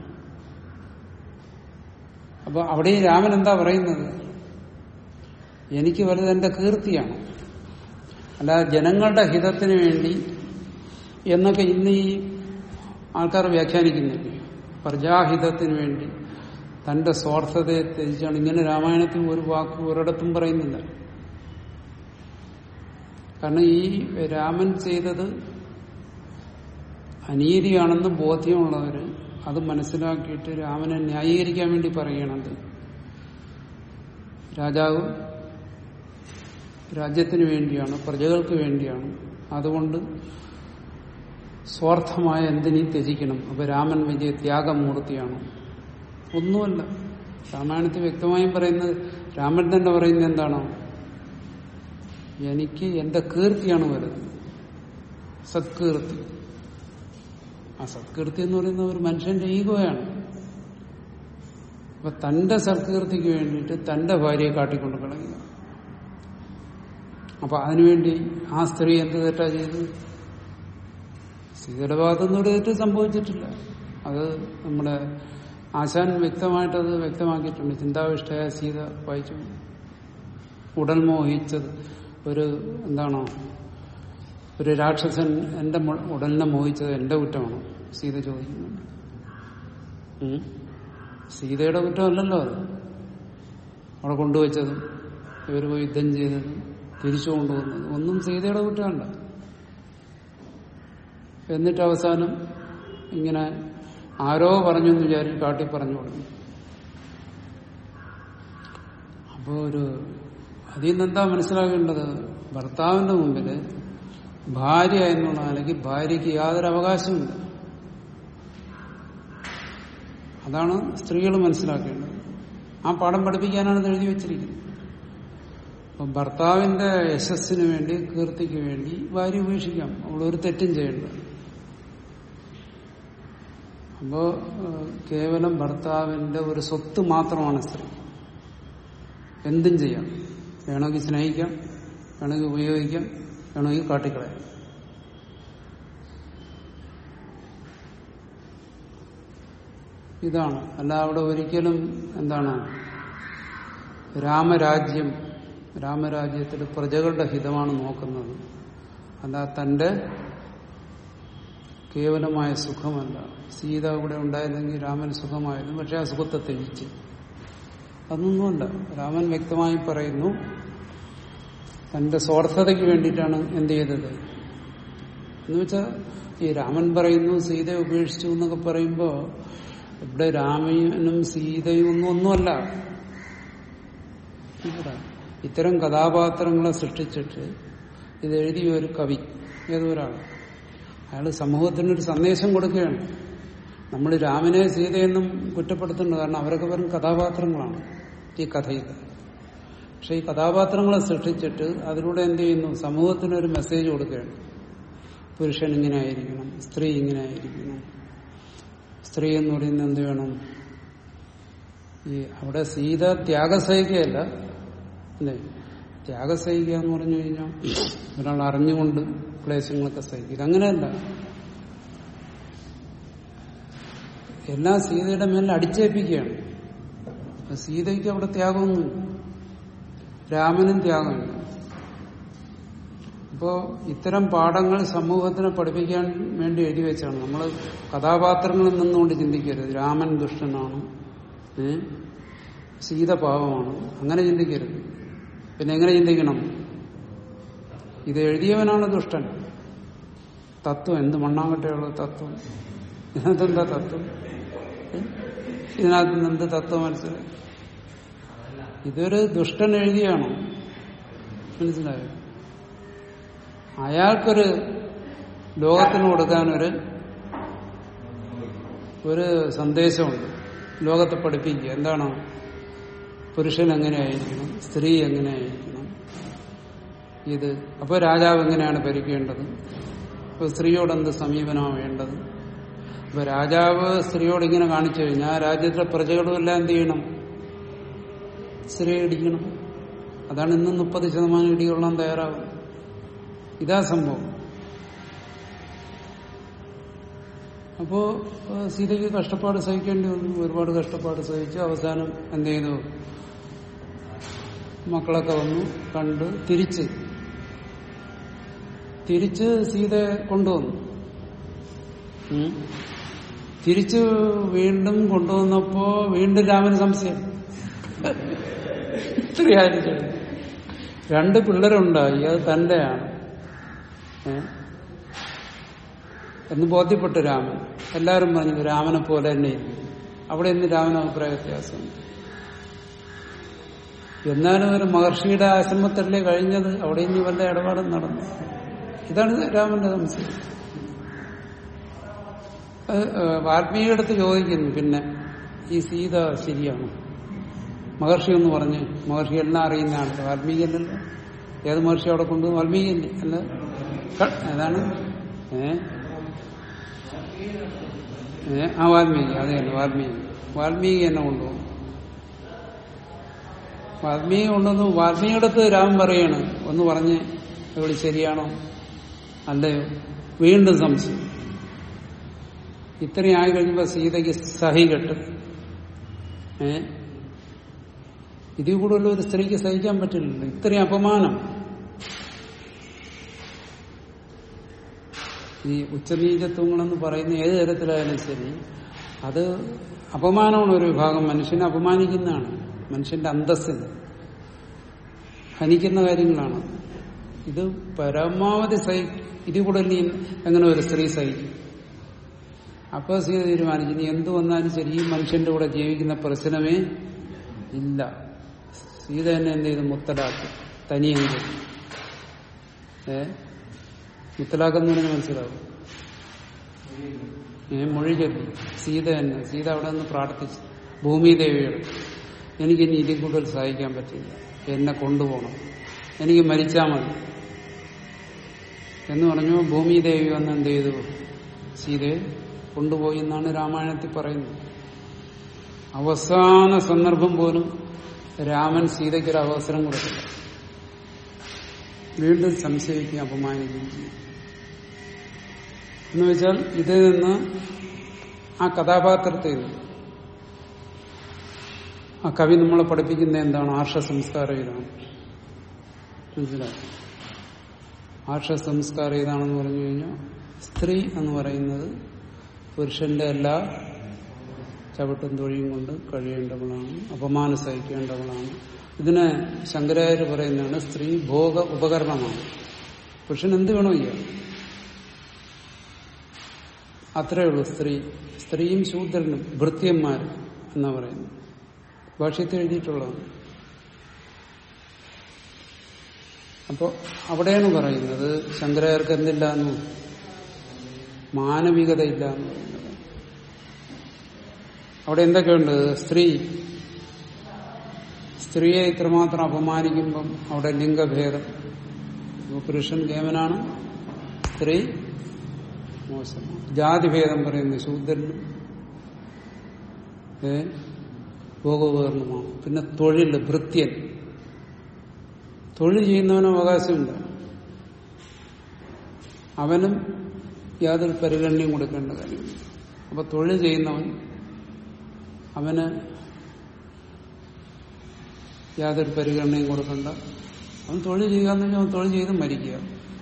[SPEAKER 1] അപ്പൊ അവിടെ ഈ രാമൻ എന്താ പറയുന്നത് എനിക്ക് വലുത് എന്റെ കീർത്തിയാണ് അല്ലാതെ ജനങ്ങളുടെ ഹിതത്തിന് വേണ്ടി എന്നൊക്കെ ഇന്ന് ഈ ആൾക്കാർ വ്യാഖ്യാനിക്കുന്നില്ല പ്രജാഹിതത്തിന് വേണ്ടി തന്റെ സ്വാർത്ഥതയെ ത്യജിച്ചാണ് ഇങ്ങനെ രാമായണത്തിൽ ഒരു വാക്ക് ഒരിടത്തും പറയുന്നില്ല കാരണം ഈ രാമൻ ചെയ്തത് അനീതിയാണെന്ന് ബോധ്യമുള്ളവർ അത് മനസ്സിലാക്കിയിട്ട് രാമനെ ന്യായീകരിക്കാൻ വേണ്ടി പറയണത് രാജാവ് രാജ്യത്തിന് വേണ്ടിയാണ് പ്രജകൾക്ക് വേണ്ടിയാണ് അതുകൊണ്ട് സ്വാർത്ഥമായ എന്തിനേയും ത്യജിക്കണം അപ്പൊ രാമൻ വലിയ ത്യാഗമൂർത്തിയാണ് ഒന്നുമല്ല രാമായണത്തിൽ വ്യക്തമായും പറയുന്നത് രാമൻ തന്നെ പറയുന്നത് എന്താണോ എനിക്ക് എന്റെ കീർത്തിയാണ് വരുന്നത് സത്കീർത്തി ആ സത്കീർത്തി എന്ന് പറയുന്ന ഒരു മനുഷ്യന്റെ ഈഗോയാണ് അപ്പൊ തന്റെ സത്കീർത്തിക്ക് വേണ്ടിയിട്ട് തന്റെ ഭാര്യയെ കാട്ടിക്കൊണ്ട് കളയുക അപ്പൊ അതിനുവേണ്ടി ആ സ്ത്രീ എന്ത് തെറ്റാ ചെയ്തത് സീതയുടെ ഭാഗത്തൊന്നും ഒരു തെറ്റ് സംഭവിച്ചിട്ടില്ല അത് നമ്മുടെ ആശാൻ വ്യക്തമായിട്ട് അത് വ്യക്തമാക്കിയിട്ടുണ്ട് ചിന്താവിഷ്ടയായ സീത വായിച്ചു ഉടൽ മോഹിച്ചത് ഒരു എന്താണോ ഒരു രാക്ഷസൻ എന്റെ മു- ഉടലിനെ മോഹിച്ചത് എന്റെ കുറ്റമാണ് സീത ചോദിക്കുന്നുണ്ട് ഉം. സീതയുടെ കുറ്റമല്ലല്ലോ അത് അവിടെ കൊണ്ടുവച്ചതും ഇവർ പോയി യുദ്ധം ചെയ്തതും തിരിച്ചു കൊണ്ടുവന്നത് ഒന്നും സീതയുടെ കുറ്റമല്ല എന്നിട്ട് അവസാനം ഇങ്ങനെ ആരോ പറഞ്ഞു എന്ന് വിചാരിച്ച് കാട്ടി പറഞ്ഞു കൊടുക്കും അപ്പോ ഒരു അതിൽ നിന്ന് എന്താ മനസ്സിലാക്കേണ്ടത് ഭർത്താവിന്റെ മുമ്പില് ഭാര്യ എന്നുള്ള നിലയ്ക്ക് ഭാര്യയ്ക്ക് യാതൊരു അവകാശമില്ല അതാണ് സ്ത്രീകൾ മനസ്സിലാക്കേണ്ടത് ആ പാഠം പഠിപ്പിക്കാനാണ് ഇത് എഴുതി വെച്ചിരിക്കുന്നത് അപ്പം ഭർത്താവിന്റെ യശസ്സിന് വേണ്ടി കീർത്തിക്ക് വേണ്ടി ഭാര്യ ഉപേക്ഷിക്കാം അവൾ ഒരു തെറ്റും ചെയ്യണ്ട അപ്പോ ഏഹ്, കേവലം ഭർത്താവിന്റെ ഒരു സ്വത്ത് മാത്രമാണ് സ്ത്രീ എന്തും ചെയ്യാം വേണമെങ്കിൽ സ്നേഹിക്കാം വേണമെങ്കിൽ ഉപയോഗിക്കാം വേണമെങ്കിൽ കാട്ടിക്കളയാം ഇതാണ് അല്ല അവിടെ ഒരിക്കലും എന്താണ് രാമരാജ്യം രാമരാജ്യത്തിൽ പ്രജകളുടെ ഹിതമാണ് നോക്കുന്നത് അല്ല തന്റെ കേവലമായ സുഖമല്ല സീത കൂടെ ഉണ്ടായിരുന്നെങ്കിൽ രാമൻ സുഖമായിരുന്നു പക്ഷെ ആ സുഖത്തെ ത്യജിച്ച് അതൊന്നുമല്ല രാമൻ വ്യക്തമായി പറയുന്നു തന്റെ സ്വാർത്ഥതയ്ക്ക് വേണ്ടിയിട്ടാണ് എന്ത് ചെയ്തത് എന്ന് വെച്ചാൽ ഈ രാമൻ പറയുന്നു സീതയെ ഉപേക്ഷിച്ചു എന്നൊക്കെ പറയുമ്പോ ഇവിടെ രാമനും സീതയും ഒന്നും ഒന്നുമല്ല ഇവിടെ ഇത്തരം കഥാപാത്രങ്ങളെ സൃഷ്ടിച്ചിട്ട് ഇത് എഴുതിയ ഒരു കവി ഏതൊരാൾ അയാൾ സമൂഹത്തിനൊരു സന്ദേശം കൊടുക്കുകയാണ് നമ്മൾ രാമനെ സീതയെന്നും കുറ്റപ്പെടുത്തുന്നുണ്ട് കാരണം അവരൊക്കെ വെറും കഥാപാത്രങ്ങളാണ് ഈ കഥയിൽ പക്ഷെ ഈ കഥാപാത്രങ്ങളെ സൃഷ്ടിച്ചിട്ട് അതിലൂടെ എന്ത് ചെയ്യുന്നു സമൂഹത്തിനൊരു മെസ്സേജ് കൊടുക്കുകയാണ് പുരുഷൻ ഇങ്ങനെ ആയിരിക്കണം സ്ത്രീ ഇങ്ങനെ ആയിരിക്കണം സ്ത്രീ എന്ന് പറയുന്നത് എന്ത് വേണം ഈ അവിടെ സീത ത്യാഗസഹിക്കുകയല്ല അല്ലേ ത്യാഗസഹിക്കുക എന്ന് പറഞ്ഞു കഴിഞ്ഞാൽ ഒരാൾ അറിഞ്ഞുകൊണ്ട് ക്ലേശങ്ങളൊക്കെ സഹിക്കുക ഇതങ്ങനെയല്ല എല്ലാം സീതയുടെ മേലിൽ അടിച്ചേൽപ്പിക്കുകയാണ് അപ്പൊ സീതയ്ക്ക് അവിടെ ത്യാഗമൊന്നുമില്ല രാമനും ത്യാഗമില്ല അപ്പോ ഇത്തരം പാഠങ്ങൾ സമൂഹത്തിനെ പഠിപ്പിക്കാൻ വേണ്ടി എഴുതി വെച്ചാണ് നമ്മൾ കഥാപാത്രങ്ങളിൽ നിന്നുകൊണ്ട് ചിന്തിക്കരുത് രാമൻ ദുഷ്ടനാണ് ഏ? സീത പാവമാണ് അങ്ങനെ ചിന്തിക്കരുത് പിന്നെ എങ്ങനെ ചിന്തിക്കണം ഇത് എഴുതിയവനാണ് ദുഷ്ടൻ തത്വം എന്ത് മണ്ണാങ്കട്ടയുള്ള തത്വം ഇതിനകത്തെന്താ തത്വം ഏ? ഇതിനകത്ത് നിന്ന് എന്ത് തത്വം മനസ്സിലായി ഇതൊരു ദുഷ്ടൻ എഴുതിയാണോ മനസ്സിലായോ അയാൾക്കൊരു ലോകത്തിന് കൊടുക്കാനൊരു ഒരു സന്ദേശമുണ്ട് ലോകത്തെ പഠിപ്പിക്കുക എന്താണ് പുരുഷൻ എങ്ങനെയായിരിക്കണം സ്ത്രീ എങ്ങനെയായിരിക്കണം ഇത് അപ്പോൾ രാജാവ് എങ്ങനെയാണ് ഭരിക്കേണ്ടത് അപ്പോൾ സ്ത്രീയോട് എന്ത് സമീപനമാണ് വേണ്ടത് അപ്പൊ രാജാവ് സ്ത്രീയോട് ഇങ്ങനെ കാണിച്ചു കഴിഞ്ഞാൽ ആ രാജ്യത്തിലെ പ്രജകളും എല്ലാം എന്ത് ചെയ്യണം സ്ത്രീയെ ഇടിക്കണം അതാണ് ഇന്ന് മുപ്പത് ശതമാനം ഇടികൊള്ളാൻ തയ്യാറാകും ഇതാ സംഭവം അപ്പോ ഏഹ്, സീതയ്ക്ക് കഷ്ടപ്പാട് സഹിക്കേണ്ടി വന്നു ഒരുപാട് കഷ്ടപ്പാട് സഹിച്ചു അവസാനം എന്ത് ചെയ്തു മക്കളൊക്കെ വന്നു കണ്ട് തിരിച്ച് തിരിച്ച് സീതയെ കൊണ്ടുവന്നു ഉം. തിരിച്ച് വീണ്ടും കൊണ്ടുവന്നപ്പോ വീണ്ടും രാമന് സംശയം ഇത്രയായിരിക്കും രണ്ട് പിള്ളേരുണ്ടായി അത് തന്റെയാണ് ഏ? എന്ന് ബോധ്യപ്പെട്ടു രാമൻ എല്ലാവരും പറഞ്ഞു രാമനെ പോലെ തന്നെ ഇരിക്കും. അവിടെ ഇന്ന് രാമന് അഭിപ്രായ വ്യത്യാസമുണ്ട് എന്നാലും ഒരു മഹർഷിയുടെ ആശ്രമത്തല്ലേ കഴിഞ്ഞത് അവിടെ ഇനി വല്ല ഇടപാടും നടന്നു ഇതാണ് രാമന്റെ സംശയം അത്, ഏഹ്, വാൽമീകിയടുത്ത് ചോദിക്കുന്നു പിന്നെ ഈ സീത ശരിയാണോ മഹർഷി എന്ന് പറഞ്ഞ് മഹർഷി എല്ലാം അറിയുന്ന ആള് വാൽമീകി അല്ലല്ലോ ഏത് മഹർഷി അവിടെ കൊണ്ടു വാൽമീകി അല്ലേ അല്ല ക- ഏതാണ് ഏ ഏ ആ വാൽമീകി അതെ തന്നെ വാൽമീകി വാൽമീകി എന്നെ കൊണ്ടുപോകും വാൽമീകി കൊണ്ടുവന്നു വാൽമീകിയടുത്ത് രാമൻ പറയാണ് ഒന്ന് പറഞ്ഞ് ഇവിടെ ശരിയാണോ അല്ലയോ വീണ്ടും സംശയം ഇത്രയും ആയി കഴിയുമ്പോ സീതയ്ക്ക് സഹി കെട്ട് ഏ ഇതിൽ കൂടുതൽ ഒരു സ്ത്രീക്ക് സഹിക്കാൻ പറ്റില്ലല്ലോ ഇത്രയും അപമാനം ഈ ഉച്ചനീചത്വങ്ങളെന്ന് പറയുന്ന ഏത് തരത്തിലായാലും ശരി അത് അപമാനമാണ് ഒരു വിഭാഗം മനുഷ്യനെ അപമാനിക്കുന്നതാണ് മനുഷ്യന്റെ അന്തസ്സിന് ഹനിക്കുന്ന കാര്യങ്ങളാണ് ഇത് പരമാവധി സഹി ഇതിൽ കൂടുതൽ നീ എങ്ങനെ ഒരു സ്ത്രീ സഹിക്കും അപ്പോൾ സീത തീരുമാനിച്ചു നീ എന്ത് വന്നാലും ശരി ഈ മനുഷ്യന്റെ കൂടെ ജീവിക്കുന്ന പ്രശ്നമേ ഇല്ല സീത തന്നെ എന്ത് ചെയ്തു മുത്തലാക്ക് തനിയെങ്കിൽ ഏ മുത്തലാക്കെന്ന് പറഞ്ഞാൽ മനസ്സിലാവും ഏ മൊഴി ചൊല്ലി സീത തന്നെ സീത അവിടെ നിന്ന് പ്രാർത്ഥിച്ചു ഭൂമിദേവിയോട് എനിക്കിനി ഇതിൽ കൂടുതൽ സഹായിക്കാൻ പറ്റില്ല എന്നെ കൊണ്ടുപോകണം എനിക്ക് മരിച്ചാൽ മതി എന്ന് പറഞ്ഞു ഭൂമിദേവി വന്ന് എന്ത് ചെയ്തു സീതയെ കൊണ്ടുപോയി എന്നാണ് രാമായണത്തിൽ പറയുന്നത് അവസാന സന്ദർഭം പോലും രാമൻ സീതയ്ക്കൊരു അവസരം കൊടുക്കില്ല വീണ്ടും സംശയിക്കുകയും അപമാനിക്കുകയും ചെയ്യും എന്ന് വെച്ചാൽ ഇതിൽ നിന്ന് ആ കഥാപാത്രത്തിൽ നിന്ന് ആ കവി നമ്മളെ പഠിപ്പിക്കുന്ന എന്താണ് ആർഷ സംസ്കാരം ഇതാണ് മനസ്സിലായി ആർഷ സംസ്കാരം ഇതാണെന്ന് പറഞ്ഞു കഴിഞ്ഞാൽ സ്ത്രീ എന്ന് പറയുന്നത് പുരുഷന്റെ എല്ലാ ചവിട്ടും തൊഴിയും കൊണ്ട് കഴിയേണ്ടവളാണ് അപമാനം സഹിക്കേണ്ടവളാണ് ഇതിന് ശങ്കരാചാര്യ പറയുന്നതാണ് സ്ത്രീ ഭോഗ ഉപകരണമാണ് പുരുഷൻ എന്ത് വേണോ ചെയ്യാം അത്രയേ ഉള്ളൂ സ്ത്രീ സ്ത്രീയും ശൂദ്രനും ഭൃത്യന്മാർ എന്നാ പറയുന്നത് ഭാഷ്യത്തിൽ എഴുതിയിട്ടുള്ളതാണ് അപ്പോ അവിടെയാണ് പറയുന്നത് ശങ്കരാചാര്യർക്ക് എന്തില്ല എന്ന് മാനവികത ഇല്ല എന്ന് പറയുന്നത് അവിടെ എന്തൊക്കെയുണ്ട് സ്ത്രീ സ്ത്രീയെ ഇത്രമാത്രം അപമാനിക്കുമ്പം അവിടെ ലിംഗഭേദം ഇപ്പൊ പുരുഷൻ കേവനാണ് സ്ത്രീ മോശമാണ് ജാതിഭേദം പറയുന്നു ശൂദ്രനും ഏ ഭോഗോപകരണമാണ് പിന്നെ തൊഴിൽ ഭൃത്യൻ തൊഴിൽ ചെയ്യുന്നവനും അവകാശമില്ല അവനും യാതൊരു പരിഗണനയും കൊടുക്കേണ്ട കാര്യമില്ല അപ്പൊ തൊഴിൽ ചെയ്യുന്നവൻ അവന് യാതൊരു പരിഗണനയും കൊടുക്കണ്ട അവൻ തൊഴിൽ ചെയ്യുക എന്ന് വെച്ചാൽ അവൻ തൊഴിൽ ചെയ്ത് മരിക്കുക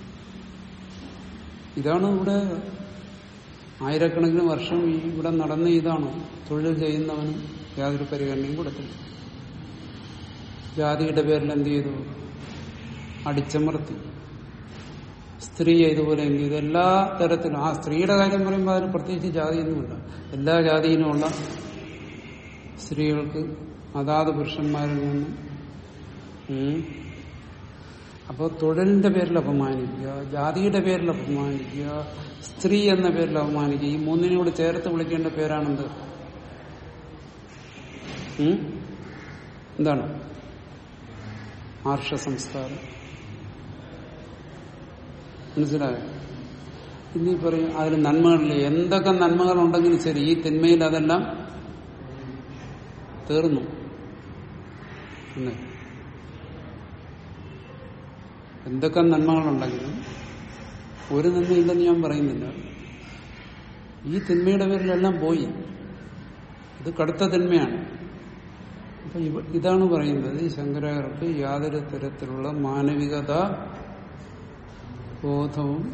[SPEAKER 1] ഇതാണ് ഇവിടെ ആയിരക്കണക്കിന് വർഷം ഈ ഇവിടെ നടന്ന ഇതാണ് തൊഴിൽ ചെയ്യുന്നവനും യാതൊരു പരിഗണനയും കൊടുത്തില്ല ജാതിയുടെ പേരിൽ എന്ത് ചെയ്തു അടിച്ചമർത്തി സ്ത്രീയെ ഇതുപോലെ എന്ത് ചെയ്തു എല്ലാ തരത്തിലും ആ സ്ത്രീയുടെ കാര്യം പറയുമ്പോൾ അതിന് പ്രത്യേകിച്ച് ജാതിയൊന്നുമില്ല എല്ലാ ജാതിയിലുമുള്ള സ്ത്രീകൾക്ക് അതാത് പുരുഷന്മാരിൽ നിന്നും ഉം, അപ്പോൾ തൊഴിലിന്റെ പേരിൽ അപമാനിക്കുക ജാതിയുടെ പേരിൽ അപമാനിക്കുക സ്ത്രീ എന്ന പേരിൽ അപമാനിക്കുക ഈ മൂന്നിനെ കൂടി ചേർത്ത് വിളിക്കേണ്ട പേരാണെന്ത് ഉം? എന്താണ് ആർഷ സംസ്കാരം മനസ്സിലായോ ഇനി പറയും അതിൽ നന്മകളില്ലേ എന്തൊക്കെ നന്മകളുണ്ടെങ്കിലും ശരി ഈ തിന്മയിൽ അതെല്ലാം തീർന്നു അല്ലേ എന്തൊക്കെ നന്മകളുണ്ടെങ്കിലും ഒരു നന്മയില്ലെന്ന് ഞാൻ പറയുന്നില്ല ഈ തിന്മയുടെ പേരിലെല്ലാം പോയി ഇത് കടുത്ത തിന്മയാണ് അപ്പൊ ഇവ- ഇതാണ് പറയുന്നത് ഈ ശങ്കരാചാര്യർക്ക് യാതൊരു തരത്തിലുള്ള മാനവികത ബോധവും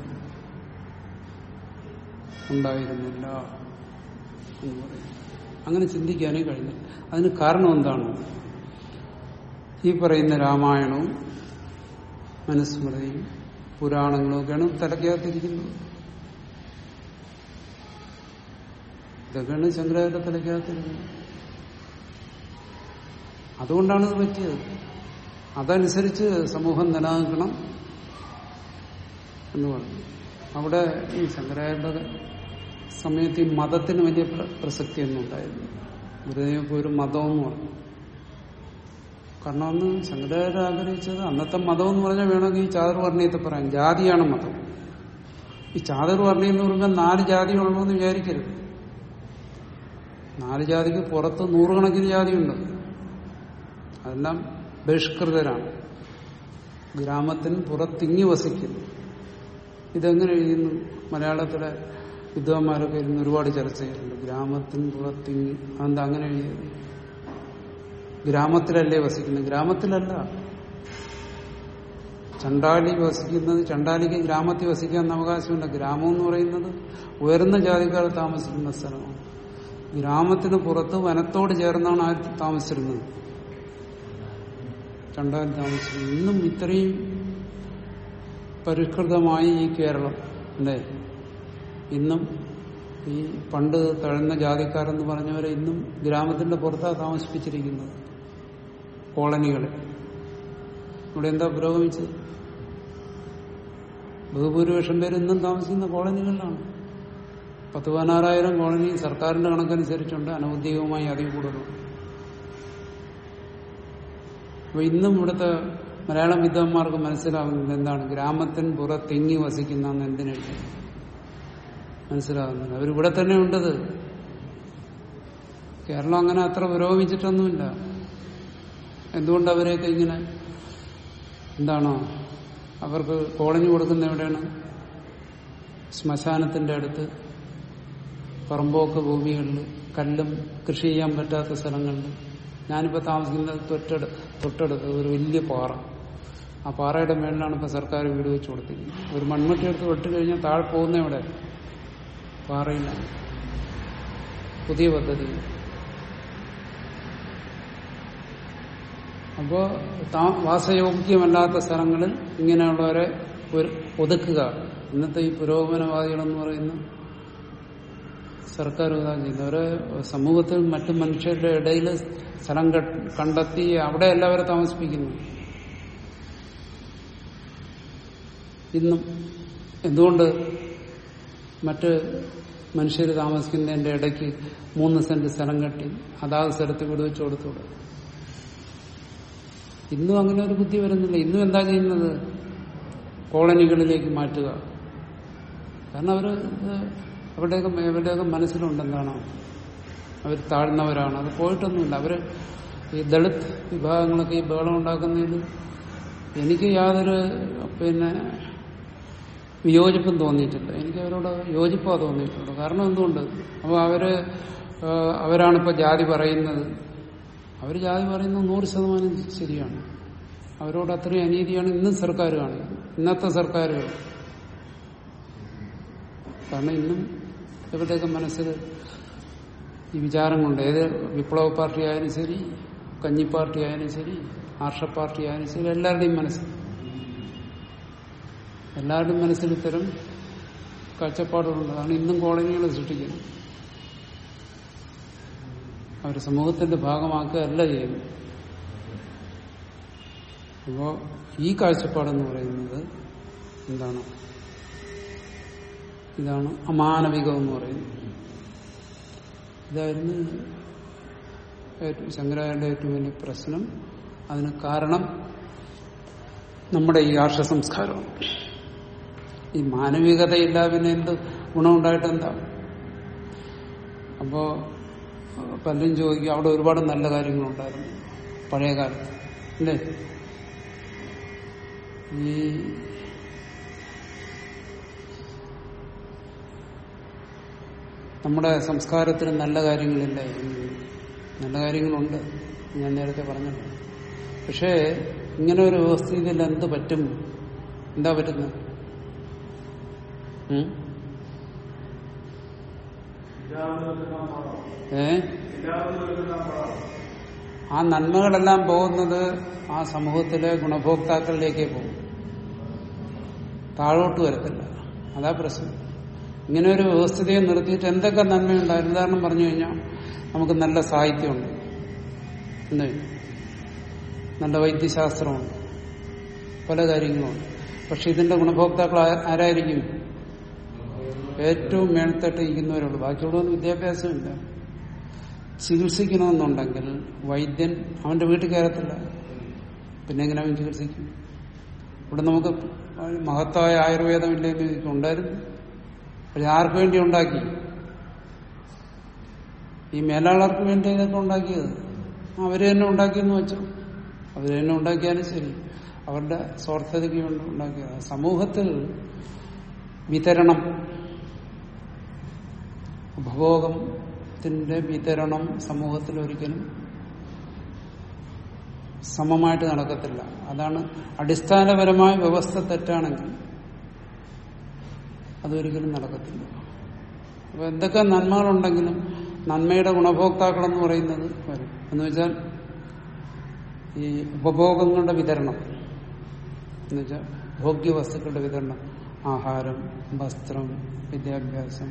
[SPEAKER 1] ഉണ്ടായിരുന്നില്ല എന്ന് പറയും അങ്ങനെ ചിന്തിക്കാനേ കഴിഞ്ഞില്ല അതിന് കാരണം എന്താണ് ഈ പറയുന്ന രാമായണവും മനുസ്മൃതിയും പുരാണങ്ങളും ഒക്കെയാണ് തലയ്ക്കകത്തിരിക്കുന്നത് ഇതൊക്കെയാണ് ശങ്കരാചാര്യ തലയ്ക്കകത്തിരിക്കുന്നത് അതുകൊണ്ടാണ് ഇത് പറ്റിയത് അതനുസരിച്ച് സമൂഹം നിലനിൽക്കണം എന്ന് പറഞ്ഞു അവിടെ ഈ ശങ്കരാചാര്യ സമയത്ത് ഈ മതത്തിന് വലിയ പ്ര- പ്രസക്തിയൊന്നും ഉണ്ടായിരുന്നു ഗുരുദേവക്ക് ഒരു മതമെന്ന് പറഞ്ഞു കാരണം അന്ന് ശങ്കരാചാര്യ ആഗ്രഹിച്ചത് അന്നത്തെ മതം എന്ന് പറഞ്ഞാൽ വേണമെങ്കിൽ ഈ ചാതുർവർണ്ണയത്തെ പറയാം ജാതിയാണ് മതം ഈ ചാതുർവർണ്ണയം എന്ന് പറയുമ്പോൾ നാല് ജാതി ഉള്ളൂ എന്ന് വിചാരിക്കരുത് നാല് ജാതിക്ക് പുറത്ത് നൂറുകണക്കിന് ജാതിയുണ്ട് അതെല്ലാം ബഹിഷ്കൃതരാണ് ഗ്രാമത്തിന് പുറത്തിങ്ങി വസിക്കുന്നു ഇതെങ്ങനെ എഴുതുന്നു മലയാളത്തിലെ വിദ്വാന്മാരൊക്കെ ഇരുന്ന് ഒരുപാട് ചർച്ച ചെയ്യുന്നുണ്ട് ഗ്രാമത്തിന് പുറത്തിങ്ങി അതെന്താ അങ്ങനെ എഴുതിയത് ഗ്രാമത്തിലല്ലേ വസിക്കുന്നത് ഗ്രാമത്തിലല്ല ചണ്ടാലി വസിക്കുന്നത് ചണ്ടാലിക്ക് ഗ്രാമത്തിൽ വസിക്കാൻ അവകാശമുണ്ട് ഗ്രാമം എന്ന് പറയുന്നത് ഉയർന്ന ജാതിക്കാർ താമസിക്കുന്ന സ്ഥലമാണ് ഗ്രാമത്തിന് പുറത്ത് വനത്തോട് ചേർന്നാണ് ആ താമസിച്ചിരുന്നത് ചണ്ടാലി താമസിക്കുന്നത് ഇന്നും ഇത്രയും പരിഷ്കൃതമായി ഈ കേരളം അല്ലേ ഇന്നും ഈ പണ്ട് തഴന്ന ജാതിക്കാരെന്ന് പറഞ്ഞവരെ ഇന്നും ഗ്രാമത്തിന്റെ പുറത്താണ് താമസിപ്പിച്ചിരിക്കുന്നത് കോളനികളിൽ ഇവിടെ എന്താ പുരോഗമിച്ചത് ബഹുഭൂരിപക്ഷം പേര് ഇന്നും താമസിക്കുന്ന കോളനികളിലാണ് പത്ത് പതിനാറായിരം കോളനി സർക്കാരിന്റെ കണക്കനുസരിച്ചുണ്ട് അനൗദ്യോഗികമായി അതിൽ കൂടുതലുണ്ട് അപ്പൊ ഇന്നും ഇവിടുത്തെ മലയാളം വിദ്വാന്മാർക്ക് മനസ്സിലാകുന്നത് എന്താണ് ഗ്രാമത്തിന് പുറത്തിങ്ങി വസിക്കുന്ന എന്തിനെഴുതി മനസ്സിലാകുന്നില്ല അവരിവിടെ തന്നെ ഉണ്ടത് കേരളം അങ്ങനെ അത്ര പുരോഗമിച്ചിട്ടൊന്നുമില്ല എന്തുകൊണ്ട് അവരെയൊക്കെ ഇങ്ങനെ എന്താണോ അവർക്ക് കോളനി കൊടുക്കുന്ന എവിടെയാണ് ശ്മശാനത്തിന്റെ അടുത്ത് പറമ്പോക്ക് ഭൂമികളിൽ കല്ലും കൃഷി ചെയ്യാൻ പറ്റാത്ത സ്ഥലങ്ങളിൽ ഞാനിപ്പോൾ താമസിക്കുന്നത് തൊട്ടട തൊട്ടടുത്ത് ഒരു വലിയ പാറ ആ പാറയുടെ മേളിലാണ് ഇപ്പൊ സർക്കാർ വീട് വെച്ച് കൊടുത്തിരിക്കുന്നത് ഒരു മൺമട്ടി എടുത്ത് വെട്ട് കഴിഞ്ഞാൽ താഴെ പോകുന്ന എവിടെ പാറയിലാണ് പുതിയ പദ്ധതി അപ്പോ താ- വാസയോഗ്യമല്ലാത്ത സ്ഥലങ്ങളിൽ ഇങ്ങനെയുള്ളവരെ ഒരു- ഒതുക്കുക ഇന്നത്തെ ഈ പുരോഗമനവാദികളെന്ന് പറയുന്ന സർക്കാർ ഇതാ ചെയ്യുന്നത് അവരെ സമൂഹത്തിൽ മറ്റു മനുഷ്യരുടെ ഇടയിൽ സ്ഥലം ക- കണ്ടെത്തി അവിടെ എല്ലാവരും താമസിപ്പിക്കുന്നു ഇന്നും എന്തുകൊണ്ട് മറ്റ് മനുഷ്യർ താമസിക്കുന്നതിന്റെ ഇടയ്ക്ക് മൂന്ന് സെന്റ് സ്ഥലം കെട്ടി അതാത് സ്ഥലത്ത് വീട് വെച്ച് കൊടുത്തൂടെ ഇന്നും അങ്ങനെ ഒരു ബുദ്ധി വരുന്നില്ല ഇന്നും എന്താ ചെയ്യുന്നത് കോളനികളിലേക്ക് മാറ്റുക കാരണം അവര് ഇത് അവരുടെയൊക്കെ അവരുടെയൊക്കെ മനസ്സിലുണ്ടെന്താണ് അവർ താഴ്ന്നവരാണ് അത് പോയിട്ടൊന്നുമില്ല അവര് ഈ ദളിത് വിഭാഗങ്ങളൊക്കെ ഈ ബഹളം ഉണ്ടാക്കുന്നതിൽ എനിക്ക് യാതൊരു പിന്നെ വിയോജിപ്പും തോന്നിയിട്ടില്ല എനിക്ക് അവരോട് യോജിപ്പാ തോന്നിയിട്ടുള്ളൂ കാരണം എന്തുകൊണ്ട് അപ്പോൾ അവര് ആ, അവരാണിപ്പോ ജാതി പറയുന്നത് അവർ ജാതി പറയുന്നത് നൂറ് ശതമാനം ശരിയാണ് അവരോട് അത്രയും അനീതിയാണ് ഇന്നും സർക്കാർ കാണിക്കുന്നത് ഇന്നത്തെ സർക്കാരുകൾ കാരണം ഇന്നും ഇവരുടെയൊക്കെ മനസ്സിൽ ഈ വിചാരം കൊണ്ട് ഏത് വിപ്ലവ പാർട്ടി ആയാലും ശരി കഞ്ഞി പാർട്ടി ആയാലും ശരി ആർഷ പാർട്ടി ആയാലും ശരി എല്ലാവരുടെയും മനസ്സിൽ എല്ലാവരുടെയും മനസ്സിൽ ഇത്തരം കാഴ്ചപ്പാടുകളുണ്ട് അതാണ് ഇന്നും കോളനികൾ സൃഷ്ടിക്കുന്നത് അവർ സമൂഹത്തിന്റെ ഭാഗമാക്കുകയല്ല ചെയ്യുന്നത് അപ്പോ ഈ കാഴ്ചപ്പാടെന്ന് പറയുന്നത് എന്താണ് ഇതാണ് അമാനവികം എന്ന് പറയുന്നത് ഇതായിരുന്നു ഏറ്റവും ശങ്കരാചാര്യന്റെ ഏറ്റവും വലിയ പ്രശ്നം അതിന് കാരണം നമ്മുടെ ഈ ആർഷ സംസ്കാരമാണ് ഈ മാനവികതയില്ല പിന്നെ എന്ത് ഗുണമുണ്ടായിട്ട് എന്താ അപ്പോ പലരും ചോദിക്കും അവിടെ ഒരുപാട് നല്ല കാര്യങ്ങളുണ്ടായിരുന്നു പഴയ കാലത്ത് അല്ലേ ഈ നമ്മുടെ സംസ്കാരത്തിന് നല്ല കാര്യങ്ങളില്ല നല്ല കാര്യങ്ങളുണ്ട് ഞാൻ നേരത്തെ പറഞ്ഞല്ലോ പക്ഷേ ഇങ്ങനെ ഒരു വ്യവസ്ഥയിൽ എന്ത് പറ്റും എന്താ പറ്റുന്നത് ഉം?
[SPEAKER 2] എല്ലാവരും പാടാം
[SPEAKER 1] ഏ
[SPEAKER 2] എല്ലാവരും പാടാം
[SPEAKER 1] ആ നന്മകളെല്ലാം പോകുന്നത് ആ സമൂഹത്തിലെ ഗുണഭോക്താക്കളിലേക്കേ പോകും താഴോട്ട് വരത്തില്ല അതാ പ്രശ്നം ഇങ്ങനെ ഒരു വ്യവസ്ഥിതിയെ നിർത്തിയിട്ട് എന്തൊക്കെ നന്മയുണ്ടായിരുന്നു ഉദാഹരണം പറഞ്ഞു കഴിഞ്ഞാൽ നമുക്ക് നല്ല സാഹിത്യമുണ്ട് എന്ത് നല്ല വൈദ്യശാസ്ത്രമുണ്ട് പല കാര്യങ്ങളുമുണ്ട് പക്ഷെ ഇതിന്റെ ഗുണഭോക്താക്കൾ ആ- ആരായിരിക്കും ഏറ്റവും മേൽത്തട്ട് ഇരിക്കുന്നവരുള്ളൂ ബാക്കിയുള്ളവർക്ക് വിദ്യാഭ്യാസമില്ല ചികിത്സിക്കണമെന്നുണ്ടെങ്കിൽ വൈദ്യൻ അവന്റെ വീട്ടിൽ കയറത്തില്ല പിന്നെ എങ്ങനെ അവൻ ചികിത്സിക്കും ഇവിടെ നമുക്ക് മഹത്തായ ആയുർവേദം ഇല്ലെന്ന് ചോദിക്കും ഉണ്ടായിരുന്നു പക്ഷെ ആർക്ക് വേണ്ടി ഉണ്ടാക്കി ഈ മേലാളർക്ക് വേണ്ടി ഇതൊക്കെ ഉണ്ടാക്കിയത് അവര് തന്നെ ഉണ്ടാക്കിയെന്ന് വെച്ചു അവര് തന്നെ ഉണ്ടാക്കിയാലും ശരി അവരുടെ സ്വാർത്ഥതയ്ക്ക് വേണ്ടി ഉണ്ടാക്കിയത് സമൂഹത്തിൽ വിതരണം ഉപഭോഗത്തിന്റെ വിതരണം സമൂഹത്തിൽ ഒരിക്കലും സമമായിട്ട് നടക്കത്തില്ല അതാണ് അടിസ്ഥാനപരമായ വ്യവസ്ഥ തെറ്റാണെങ്കിൽ അതൊരിക്കലും നടക്കത്തില്ല അപ്പൊ എന്തൊക്കെ നന്മകളുണ്ടെങ്കിലും നന്മയുടെ ഗുണഭോക്താക്കളെന്ന് പറയുന്നത് വരും എന്ന് വെച്ചാൽ ഈ ഉപഭോഗങ്ങളുടെ വിതരണം എന്ന് വെച്ചാൽ ഭോഗ്യ വസ്തുക്കളുടെ വിതരണം ആഹാരം വസ്ത്രം വിദ്യാഭ്യാസം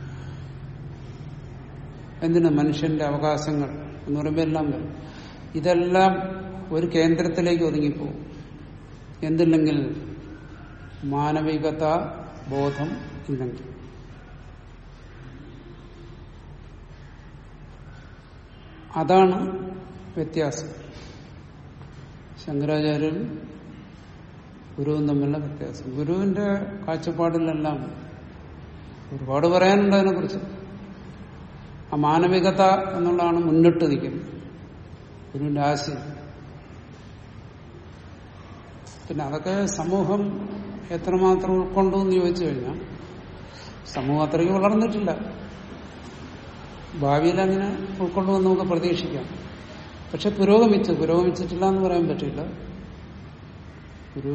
[SPEAKER 1] എന്തിനു മനുഷ്യന്റെ അവകാശങ്ങൾ എന്ന് പറയുമ്പോൾ എല്ലാം വരും ഇതെല്ലാം ഒരു കേന്ദ്രത്തിലേക്ക് ഒതുങ്ങിപ്പോകും എന്തില്ലെങ്കിൽ മാനവികത ബോധം ഇല്ലെങ്കിൽ അതാണ് വ്യത്യാസം ശങ്കരാചാര്യരും ഗുരുവും തമ്മിലുള്ള വ്യത്യാസം ഗുരുവിന്റെ കാഴ്ചപ്പാടിലെല്ലാം ഒരുപാട് പറയാനുണ്ട് അതിനെക്കുറിച്ച് ആ മാനവികത എന്നുള്ളതാണ് മുന്നിട്ട് നിൽക്കുന്നത് ഗുരുവിന്റെ ആശയം പിന്നെ അതൊക്കെ സമൂഹം എത്രമാത്രം ഉൾക്കൊണ്ടു എന്ന് ചോദിച്ചു കഴിഞ്ഞാൽ സമൂഹം അത്രയ്ക്ക് വളർന്നിട്ടില്ല ഭാവിയിൽ അങ്ങനെ ഉൾക്കൊള്ളുമെന്ന് നമുക്ക് പ്രതീക്ഷിക്കാം പക്ഷെ പുരോഗമിച്ചു പുരോഗമിച്ചിട്ടില്ല എന്ന് പറയാൻ പറ്റില്ല ഒരു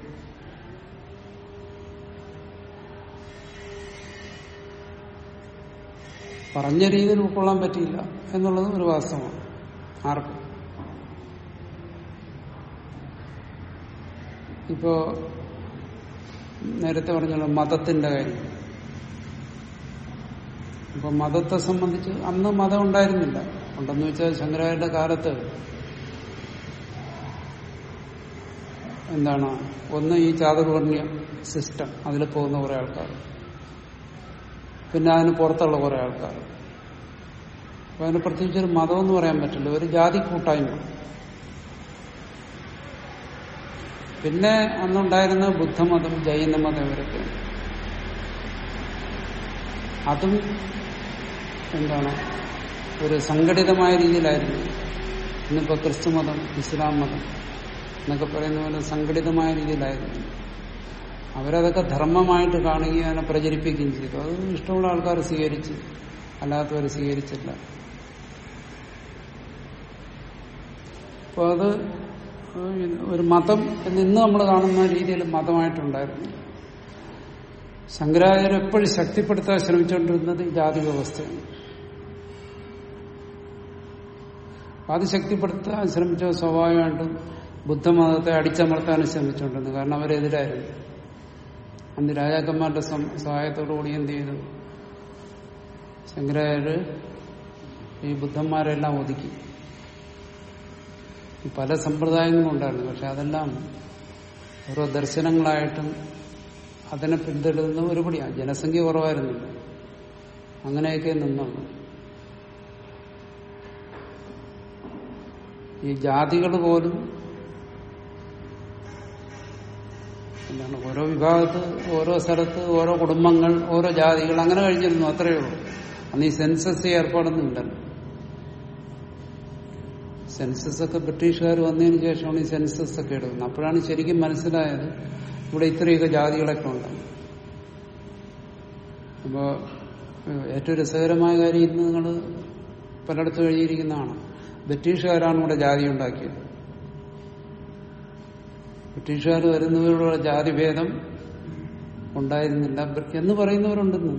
[SPEAKER 1] പറഞ്ഞ രീതിയിൽ ഉൾക്കൊള്ളാൻ പറ്റിയില്ല എന്നുള്ളത് ഒരു വാസ്തവമാണ് ആർക്കും ഇപ്പോ നേരത്തെ പറഞ്ഞല്ലോ മതത്തിന്റെ കാര്യം ഇപ്പൊ മതത്തെ സംബന്ധിച്ച് അന്ന് മതം ഉണ്ടായിരുന്നില്ല ഉണ്ടെന്ന് വെച്ചാൽ ശങ്കരാചാര്യന്റെ കാലത്ത് എന്താണ് ഒന്ന് ഈ ചാതുർവർണ്ണയ സിസ്റ്റം അതിൽ പോകുന്ന കുറെ ആൾക്കാർ പിന്നെ അതിന് പുറത്തുള്ള കുറെ ആൾക്കാർ അപ്പൊ അതിന് പ്രത്യേകിച്ച് ഒരു മതം എന്ന് പറയാൻ പറ്റില്ല ഒരു ജാതി കൂട്ടായ്മ പിന്നെ അന്നുണ്ടായിരുന്ന ബുദ്ധമതം ജൈനമതം ഇവരൊക്കെ അതും എന്താണ് ഒരു സംഘടിതമായ രീതിയിലായിരുന്നു ഇന്നിപ്പോ ക്രിസ്തുമതം ഇസ്ലാം മതം എന്നൊക്കെ പറയുന്ന പോലെ സംഘടിതമായ രീതിയിലായിരുന്നു അവരതൊക്കെ ധർമ്മമായിട്ട് കാണുകയും അതിനെ പ്രചരിപ്പിക്കുകയും ചെയ്തു അത് ഇഷ്ടമുള്ള ആൾക്കാർ സ്വീകരിച്ച് അല്ലാത്തവർ സ്വീകരിച്ചില്ല അപ്പോൾ അത് ഒരു മതം എന്ന് ഇന്ന് നമ്മൾ കാണുന്ന രീതിയിൽ മതമായിട്ടുണ്ടായിരുന്നു ശങ്കരാചാര്യ എപ്പോഴും ശക്തിപ്പെടുത്താൻ ശ്രമിച്ചുകൊണ്ടിരുന്നത് ഈ ജാതി വ്യവസ്ഥയാണ് അത് ശക്തിപ്പെടുത്താൻ ശ്രമിച്ച സ്വാഭാവികമായിട്ടും ബുദ്ധമതത്തെ അടിച്ചമർത്താനും ശ്രമിച്ചുകൊണ്ടിരുന്നു കാരണം അവരെതിരായിരുന്നു അന്ന് രാജാക്കന്മാരുടെ സം- സഹായത്തോടുകൂടി എന്ത് ചെയ്തു ശങ്കരാചാര്യ ഈ ബുദ്ധന്മാരെല്ലാം ഒതുക്കി ഈ പല സമ്പ്രദായങ്ങളും ഉണ്ടായിരുന്നു പക്ഷെ അതെല്ലാം ഓരോ ദർശനങ്ങളായിട്ടും അതിനെ പിന്തുടരുന്ന ഒരുപടിയാണ് ജനസംഖ്യ കുറവായിരുന്നില്ല അങ്ങനെയൊക്കെ നിന്നുള്ളൂ ഈ ജാതികൾ പോലും എന്താണ് ഓരോ വിഭാഗത്ത് ഓരോ സ്ഥലത്ത് ഓരോ കുടുംബങ്ങൾ ഓരോ ജാതികൾ അങ്ങനെ കഴിഞ്ഞിരുന്നു അത്രയേ ഉള്ളൂ അന്ന് ഈ സെൻസസ് ഏർപ്പാടൊന്നും ഉണ്ടല്ലോ സെൻസസ് ഒക്കെ ബ്രിട്ടീഷുകാർ വന്നതിന് ശേഷമാണ് ഈ സെൻസസ് ഒക്കെ എടുക്കുന്നത് അപ്പോഴാണ് ശരിക്കും മനസ്സിലായത് ഇവിടെ ഇത്രയൊക്കെ ജാതികളൊക്കെ ഉണ്ട് അപ്പോ ഏഹ്, ഏറ്റവും രസകരമായ കാര്യം ഇന്ന് നിങ്ങൾ പലയിടത്തും എഴുതിയിരിക്കുന്നതാണ് ബ്രിട്ടീഷുകാരാണ് ഇവിടെ ജാതി ഉണ്ടാക്കിയത് ബ്രിട്ടീഷുകാർ വരുന്നതിലൂടെ ജാതിഭേദം ഉണ്ടായിരുന്നില്ല എന്ന് പറയുന്നവരുണ്ടെന്ന്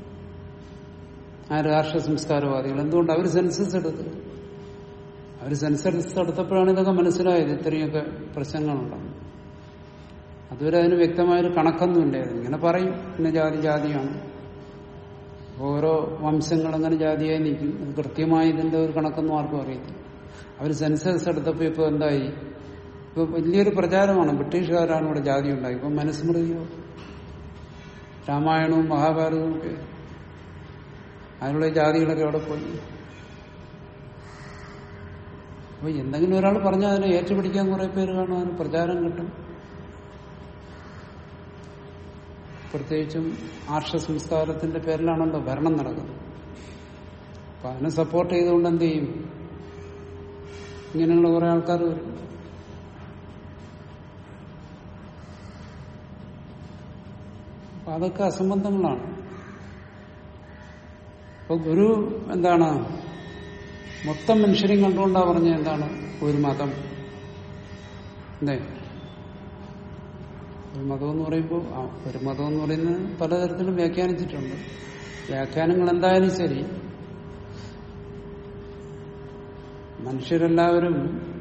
[SPEAKER 1] ആ രാഷ്ട്ര സംസ്കാരവാദികൾ എന്തുകൊണ്ട് അവർ സെൻസസ് എടുത്തു അവർ സെൻസസ് എടുത്തപ്പോഴാണ് ഇതൊക്കെ മനസ്സിലായത് ഇത്രയൊക്കെ പ്രശ്നങ്ങളുണ്ടെന്ന് അതുവരെ അതിന് വ്യക്തമായൊരു കണക്കൊന്നുമില്ലായിരുന്നു ഇങ്ങനെ പറയും ഇന്ന ജാതി ജാതിയാണ് ഓരോ വംശങ്ങൾ അങ്ങനെ ജാതിയായി നിൽക്കും അത് കൃത്യമായി ഇതിന്റെ ഒരു കണക്കൊന്നും ആർക്കും അറിയത്തില്ല അവർ സെൻസസ് എടുത്തപ്പോൾ ഇപ്പോൾ എന്തായി ഇപ്പൊ വലിയൊരു പ്രചാരമാണ് ബ്രിട്ടീഷുകാരാണ് ഇവിടെ ജാതി ഉണ്ടായി ഇപ്പൊ മനുസ്മൃതിയോ രാമായണവും മഹാഭാരതവും ഒക്കെ അതിനുള്ള ജാതികളൊക്കെ അവിടെ പോയി അപ്പൊ എന്തെങ്കിലും ഒരാൾ പറഞ്ഞാൽ അതിനെ ഏറ്റുപിടിക്കാൻ കുറെ പേര് കാണും അതിന് പ്രചാരം കിട്ടും പ്രത്യേകിച്ചും ആർഷ സംസ്കാരത്തിന്റെ പേരിലാണല്ലോ ഭരണം നടക്കുന്നത് അപ്പൊ അതിനെ സപ്പോർട്ട് ചെയ്തുകൊണ്ട് എന്ത് ചെയ്യും ഇങ്ങനെയുള്ള കുറെ ആൾക്കാർ വരും അപ്പൊ അതൊക്കെ അസംബന്ധങ്ങളാണ് അപ്പൊ ഗുരു എന്താണ് മൊത്തം മനുഷ്യരെയും കണ്ടുകൊണ്ടാ പറഞ്ഞ എന്താണ് ഒരു മതം എന്തേ ഒരു മതം എന്ന് പറയുമ്പോൾ ആ ഒരു മതം എന്ന് പറയുന്നത് പലതരത്തിലും വ്യാഖ്യാനിച്ചിട്ടുണ്ട് വ്യാഖ്യാനങ്ങൾ എന്തായാലും ശരി മനുഷ്യരെല്ലാവരും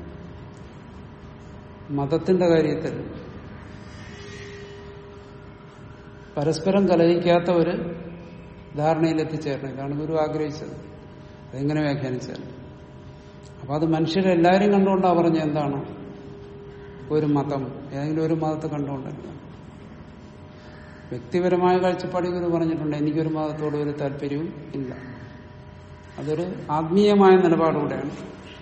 [SPEAKER 1] മതത്തിന്റെ കാര്യത്തിൽ പരസ്പരം കലഹിക്കാത്ത ഒരു ധാരണയിലെത്തിച്ചേരണം ഇതാണ് ഗുരു ആഗ്രഹിച്ചത് അതെങ്ങനെ വ്യാഖ്യാനിച്ചാൽ അപ്പൊ അത് മനുഷ്യരെല്ലാവരും കണ്ടുകൊണ്ടാ പറഞ്ഞ എന്താണ് ഒരു മതം ഏതെങ്കിലും ഒരു മതത്തെ കണ്ടുകൊണ്ടല്ല വ്യക്തിപരമായ കാഴ്ചപ്പാടിൽ ഗുരു പറഞ്ഞിട്ടുണ്ട് എനിക്കൊരു മതത്തോട് ഒരു താല്പര്യവും ഇല്ല അതൊരു ആത്മീയമായ നിലപാടുകൂടെയാണ്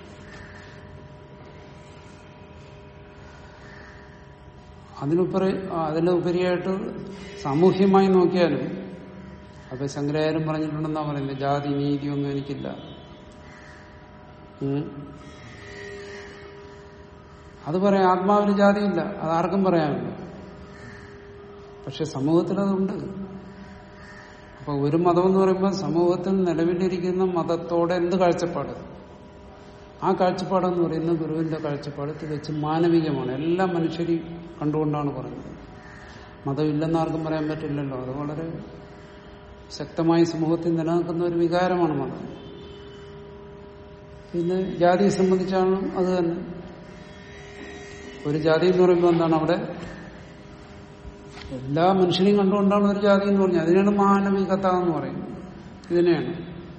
[SPEAKER 1] അതിനുപരി അതിനുപരിയായിട്ട് സാമൂഹ്യമായി നോക്കിയാലും അപ്പൊ ശങ്കരാചാര്യം പറഞ്ഞിട്ടുണ്ടെന്നാ പറയുന്നത് ജാതി നീതി ഒന്നും എനിക്കില്ല ഉം. അത് പറയാം ആത്മാവിന് ജാതിയില്ല അത് ആർക്കും പറയാമില്ല പക്ഷെ സമൂഹത്തിൽ അതുണ്ട് അപ്പൊ ഒരു മതം എന്ന് പറയുമ്പോൾ സമൂഹത്തിൽ നിലവിലിരിക്കുന്ന മതത്തോടെ എന്ത് കാഴ്ചപ്പാട് ആ കാഴ്ചപ്പാടെന്ന് പറയുന്നത് ഗുരുവിന്റെ കാഴ്ചപ്പാട് തികച്ചും മാനവികമാണ് എല്ലാ മനുഷ്യരെയും കണ്ടുകൊണ്ടാണ് പറഞ്ഞത് മതമില്ലെന്ന് ആർക്കും പറയാൻ പറ്റില്ലല്ലോ അത് വളരെ ശക്തമായി സമൂഹത്തിൽ നിലനിൽക്കുന്ന ഒരു വികാരമാണ് മതം പിന്നെ ജാതിയെ സംബന്ധിച്ചാണ് അത് തന്നെ ഒരു ജാതി എന്ന് പറയുമ്പോൾ എന്താണ് അവിടെ എല്ലാ മനുഷ്യനെയും കണ്ടുകൊണ്ടാണ് ഒരു ജാതി എന്ന് പറഞ്ഞത് അതിനാണ് മാനവികത എന്ന് പറയുന്നത് ഇതിനെയാണ്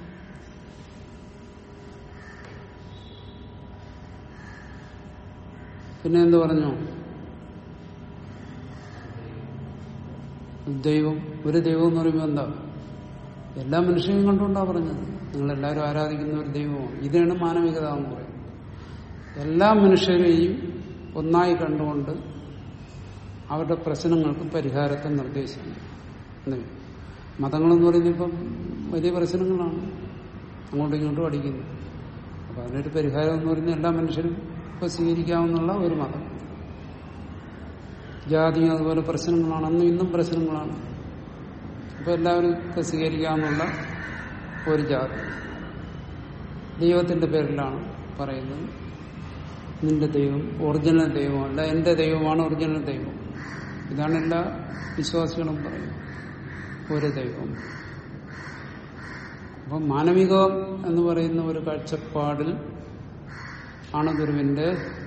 [SPEAKER 1] പിന്നെ എന്ത് പറഞ്ഞു ദൈവം ഒരു ദൈവം എന്ന് പറയുമ്പോൾ എന്താ എല്ലാ മനുഷ്യരെയും കണ്ടുകൊണ്ടാ പറഞ്ഞത് നിങ്ങളെല്ലാവരും ആരാധിക്കുന്ന ഒരു ദൈവമാണ് ഇതാണ് മാനവികത എന്ന് പറയുന്നത് എല്ലാ മനുഷ്യരെയും ഒന്നായി കണ്ടുകൊണ്ട് അവരുടെ പ്രശ്നങ്ങൾക്ക് പരിഹാരത്തെ നിർദ്ദേശിക്കുന്നു അല്ലേ? മതങ്ങളെന്ന് പറയുന്നത് ഇപ്പം വലിയ പ്രശ്നങ്ങളാണ് അങ്ങോട്ടും ഇങ്ങോട്ടും അടിക്കുന്നു അപ്പൊ അതിനൊരു പരിഹാരം എന്ന് പറയുന്നത് എല്ലാ മനുഷ്യരും ഇപ്പൊ സ്വീകരിക്കാവുന്ന ഒരു മതം ജാതിയും അതുപോലെ പ്രശ്നങ്ങളാണ് അന്നും ഇന്നും പ്രശ്നങ്ങളാണ് അപ്പൊ എല്ലാവരും ഒക്കെ സ്വീകരിക്കാവുന്ന ഒരു ജാതി ദൈവത്തിന്റെ പേരിലാണ് പറയുന്നത് നിന്റെ ദൈവം ഒറിജിനൽ ദൈവമല്ല എന്റെ ദൈവമാണ് ഒറിജിനൽ ദൈവം ഇതാണ് എല്ലാ വിശ്വാസികളും പറയുന്നത് ഒരു ദൈവം അപ്പം മാനവികം എന്ന് പറയുന്ന ഒരു കാഴ്ചപ്പാടിൽ ആണ് ഗുരുവിന്റെ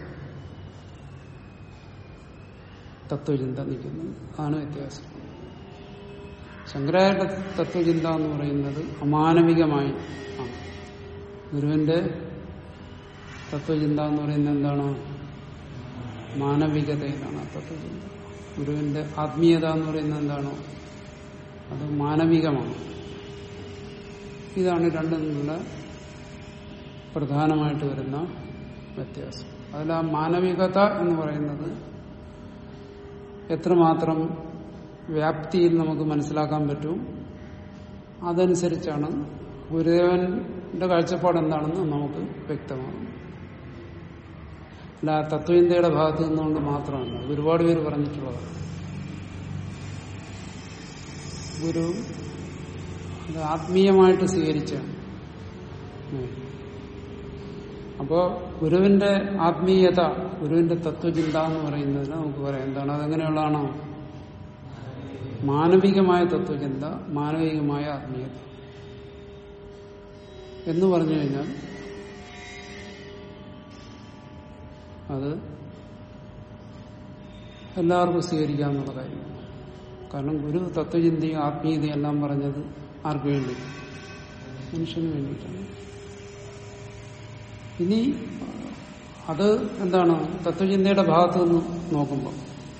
[SPEAKER 1] തത്വചിന്ത നിൽക്കുന്നത് അതാണ് വ്യത്യാസം ശങ്കരാചാര്യ തത്വചിന്ത എന്ന് പറയുന്നത് അമാനവികമായി ആണ് ഗുരുവിന്റെ തത്വചിന്ത എന്ന് പറയുന്നത് എന്താണ് മാനവികതയിലാണ് ആ തത്വചിന്ത ഗുരുവിന്റെ ആത്മീയത എന്ന് പറയുന്നത് എന്താണ് അത് മാനവികമാണ് ഇതാണ് രണ്ടും തമ്മിലുള്ള പ്രധാനമായിട്ട് വരുന്ന വ്യത്യാസം അതിൽ ആ മാനവികത എന്ന് പറയുന്നത് എത്രമാത്രം വ്യാപ്തിയിൽ നമുക്ക് മനസ്സിലാക്കാൻ പറ്റും അതനുസരിച്ചാണ് ഗുരുദേവന്റെ കാഴ്ചപ്പാട് എന്താണെന്ന് നമുക്ക് വ്യക്തമാകും അല്ല തത്വചിന്തയുടെ ഭാഗത്ത് നിന്നുകൊണ്ട് മാത്രമല്ല അത് ഒരുപാട് പേര് പറഞ്ഞിട്ടുള്ളതാണ് ഗുരു അത് ആത്മീയമായിട്ട് സ്വീകരിച്ചാണ് ഉം. അപ്പോ ഗുരുവിന്റെ ആത്മീയത ഗുരുവിന്റെ തത്വചിന്ത എന്ന് പറയുന്നതിന് നമുക്ക് പറയാം എന്താണ് അതെങ്ങനെയുള്ളതാണോ മാനവികമായ തത്വചിന്ത മാനവികമായ ആത്മീയത എന്ന് പറഞ്ഞു കഴിഞ്ഞാൽ അത് എല്ലാവർക്കും സ്വീകരിക്കാവുന്ന കാര്യമാണ് കാരണം ഗുരു തത്വചിന്തയും ആത്മീയതയും എല്ലാം പറഞ്ഞത് ആർക്ക് വേണ്ടി മനുഷ്യന് വേണ്ടിയിട്ടാണ് ഇനി അത് എന്താണ് തത്വചിന്തയുടെ ഭാഗത്ത് നിന്ന് നോക്കുമ്പോൾ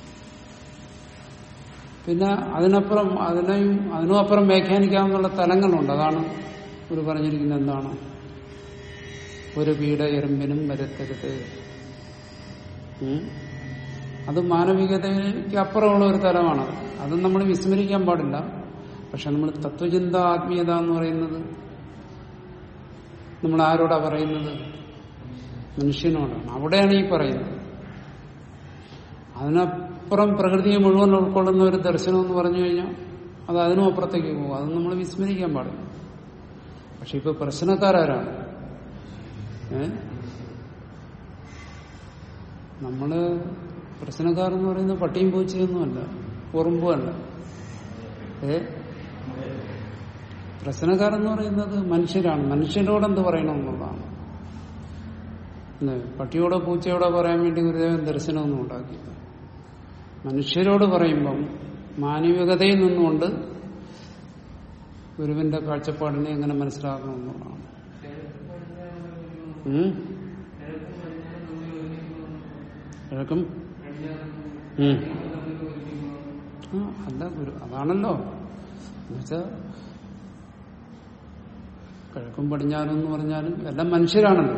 [SPEAKER 1] പിന്നെ അതിനപ്പുറം അതിനെയും അതിനും അപ്പുറം വ്യാഖ്യാനിക്കാവുന്ന തലങ്ങളുണ്ട് അതാണ് ഒരു പറഞ്ഞിരിക്കുന്നത് എന്താണ് ഒരു പീഡ എറുമ്പിനും വരത്തരുത് ഉം. അത് മാനവികതയ്ക്ക് അപ്പുറമുള്ള ഒരു തലമാണ് അത് നമ്മൾ വിസ്മരിക്കാൻ പാടില്ല പക്ഷെ നമ്മൾ തത്വചിന്ത ആത്മീയത എന്ന് പറയുന്നത് നമ്മൾ ആരോടാ പറയുന്നത് മനുഷ്യനോടാണ് അവിടെയാണ് ഈ പറയുന്നത് അതിനപ്പുറം പ്രകൃതിയെ മുഴുവൻ ഉൾക്കൊള്ളുന്ന ഒരു ദർശനം എന്ന് പറഞ്ഞു കഴിഞ്ഞാൽ അത് അതിനും അപ്പുറത്തേക്ക് പോകും അത് നമ്മൾ വിസ്മരിക്കാൻ പാടില്ല പക്ഷെ ഇപ്പൊ പ്രശ്നക്കാരാരാണ് ഏ നമ്മള് പ്രശ്നക്കാരെന്ന് പറയുന്നത് പട്ടിയും പൂച്ചയൊന്നുമല്ല ഉറുമ്പുമല്ല ഏ പ്രശ്നക്കാരെന്ന് പറയുന്നത് മനുഷ്യരാണ് മനുഷ്യരോട് എന്ത് പറയണമെന്നുള്ളതാണ് അല്ലേ? പട്ടിയോടോ പൂച്ചയോടോ പറയാൻ വേണ്ടി ഗുരുദേവൻ ദർശനമൊന്നും ഉണ്ടാക്കിയില്ല മനുഷ്യരോട് പറയുമ്പം മാനവികതയിൽ നിന്നുകൊണ്ട് ഗുരുവിന്റെ കാഴ്ചപ്പാടിനെ എങ്ങനെ മനസ്സിലാക്കണമെന്നുള്ളതാണ് ഉം? കിഴക്കും ഉം. ആ അല്ല ഗുരു അതാണല്ലോ എന്നുവെച്ചാ കിഴക്കും പടിഞ്ഞാറും എന്ന് പറഞ്ഞാലും എല്ലാം മനുഷ്യരാണല്ലോ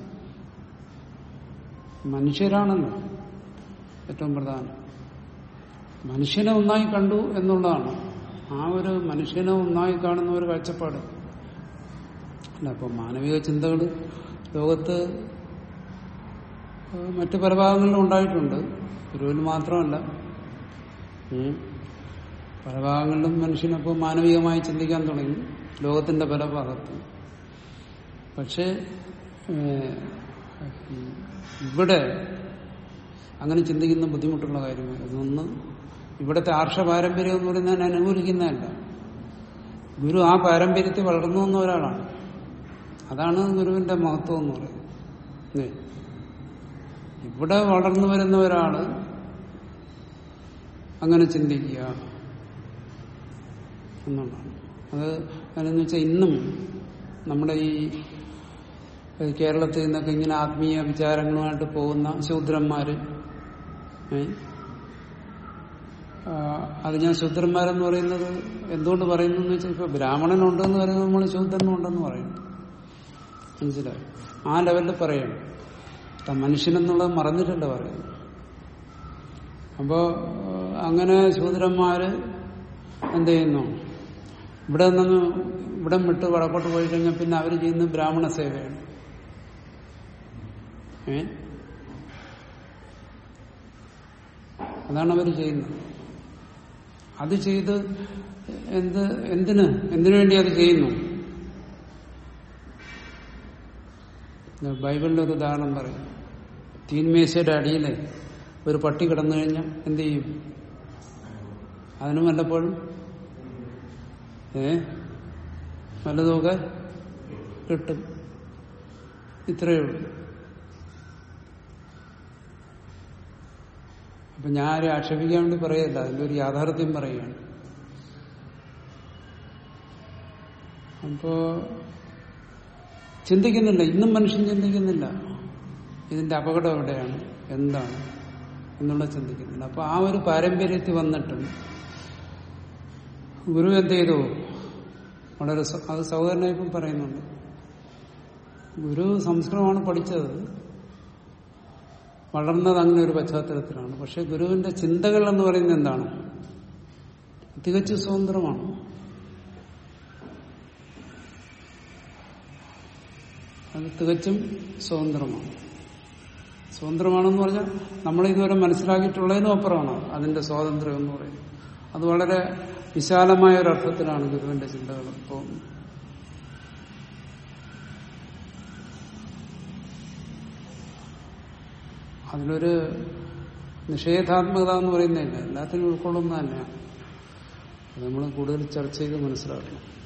[SPEAKER 1] മനുഷ്യരാണല്ലോ ഏറ്റവും പ്രധാനം മനുഷ്യനെ ഒന്നായി കണ്ടു എന്നുള്ളതാണ് ആ ഒരു മനുഷ്യനെ ഒന്നായി കാണുന്ന ഒരു കാഴ്ചപ്പാട് അല്ല അപ്പൊ മാനവിക ചിന്തകൾ ലോകത്ത് ഏഹ് മറ്റു പല ഭാഗങ്ങളിലും ഉണ്ടായിട്ടുണ്ട് ഗുരുവിൽ മാത്രമല്ല ഉം. പല ഭാഗങ്ങളിലും മനുഷ്യനപ്പോൾ മാനവികമായി ചിന്തിക്കാൻ തുടങ്ങി ലോകത്തിന്റെ പല ഭാഗത്തും പക്ഷേ ഏഹ്, ഇവിടെ അങ്ങനെ ചിന്തിക്കുന്ന ബുദ്ധിമുട്ടുള്ള കാര്യമാണ് ഇതൊന്ന് ഇവിടുത്തെ ആർഷ പാരമ്പര്യം എന്ന് പറയുന്നത് ഞാൻ അനുകൂലിക്കുന്നതല്ല ഗുരു ആ പാരമ്പര്യത്തിൽ വളർന്നു വന്ന ഒരാളാണ് അതാണ് ഗുരുവിന്റെ മഹത്വം എന്ന് പറയുന്നത് ഇല്ലേ? ഇവിടെ വളർന്നു വരുന്ന ഒരാള് അങ്ങനെ ചിന്തിക്കുക എന്നുള്ളതാണ് അത് അതെന്ന് വെച്ചാൽ ഇന്നും നമ്മുടെ ഈ ഏഹ് കേരളത്തിൽ നിന്നൊക്കെ ഇങ്ങനെ ആത്മീയ വിചാരങ്ങളുമായിട്ട് പോകുന്ന ശൂദ്രന്മാര് ഏ? ആ, അത് ഞാൻ ശൂദ്രന്മാരെന്ന് പറയുന്നത് എന്തുകൊണ്ട് പറയുന്നു എന്ന് വെച്ചാൽ ഇപ്പൊ ബ്രാഹ്മണനുണ്ടെന്ന് പറയുന്നത് നമ്മൾ ശൂദ്രനുണ്ടെന്ന് പറയുന്നു മനസ്സിലായി ആ ലെവലിൽ പറയണം ത- മനുഷ്യനെന്നുള്ളത് മറന്നിട്ടല്ല പറയുന്നത് അപ്പോ ഏഹ്, അങ്ങനെ ശൂദ്രന്മാര് എന്ത് ചെയ്യുന്നു ഇവിടെ നിന്ന് ഇവിടെ വിട്ട് വടക്കോട്ട് പോയി കഴിഞ്ഞാൽ പിന്നെ അവർ ചെയ്യുന്നത് ബ്രാഹ്മണ സേവയാണ് ഏ അതാണ് അവർ ചെയ്യുന്നത് അത് ചെയ്ത് എന്ത് എന്തിന് എന്തിനു വേണ്ടി അത് ചെയ്യുന്നു ഇത് ബൈബിളിന്റെ ഒരു ഉദാഹരണം പറയും തീന്മേശയുടെ അടിയിൽ ഒരു പട്ടി കിടന്നു കഴിഞ്ഞാൽ എന്ത് ചെയ്യും അതിനും വല്ലപ്പോഴും ഏ വല്ലതുമൊക്കെ കിട്ടും ഇത്രയേ ഉള്ളൂ അപ്പൊ ഞാൻ ആരെയും ആക്ഷേപിക്കാൻ വേണ്ടി പറയല്ല അതിന്റെ ഒരു യാഥാർത്ഥ്യം പറയുകയാണ് അപ്പോ ചിന്തിക്കുന്നില്ല ഇന്നും മനുഷ്യൻ ചിന്തിക്കുന്നില്ല ഇതിന്റെ അപകടം എവിടെയാണ് എന്താണ് എന്നുള്ള ചിന്തിക്കുന്നില്ല അപ്പൊ ആ ഒരു പാരമ്പര്യത്തിൽ വന്നിട്ടും ഗുരു എന്ത് ചെയ്തു വളരെ സ- അത് സഹോദരനായി ഇപ്പം പറയുന്നുണ്ട് ഗുരു സംസ്കൃതമാണ് പഠിച്ചത് വളർന്നത് അങ്ങനെ ഒരു പശ്ചാത്തലത്തിലാണ് പക്ഷെ ഗുരുവിന്റെ ചിന്തകൾ എന്ന് പറയുന്നത് എന്താണ് തികച്ചും സ്വതന്ത്രമാണ് അത് തികച്ചും സ്വതന്ത്രമാണ് സ്വതന്ത്രമാണെന്ന് പറഞ്ഞാൽ നമ്മൾ ഇതുവരെ മനസ്സിലാക്കിയിട്ടുള്ളതിനും അപ്പുറമാണ് അതിന്റെ സ്വാതന്ത്ര്യം എന്ന് പറയുന്നത് അത് വളരെ വിശാലമായ ഒരു അർത്ഥത്തിലാണ് ഗുരുവിന്റെ ചിന്തകൾ പോകുന്നത് അതിലൊരു നിഷേധാത്മകത എന്ന് പറയുന്നതല്ല എല്ലാത്തിനും ഉൾക്കൊള്ളുന്ന തന്നെയാണ് അത് നമ്മൾ കൂടുതൽ ചർച്ച ചെയ്ത് മനസ്സിലാക്കണം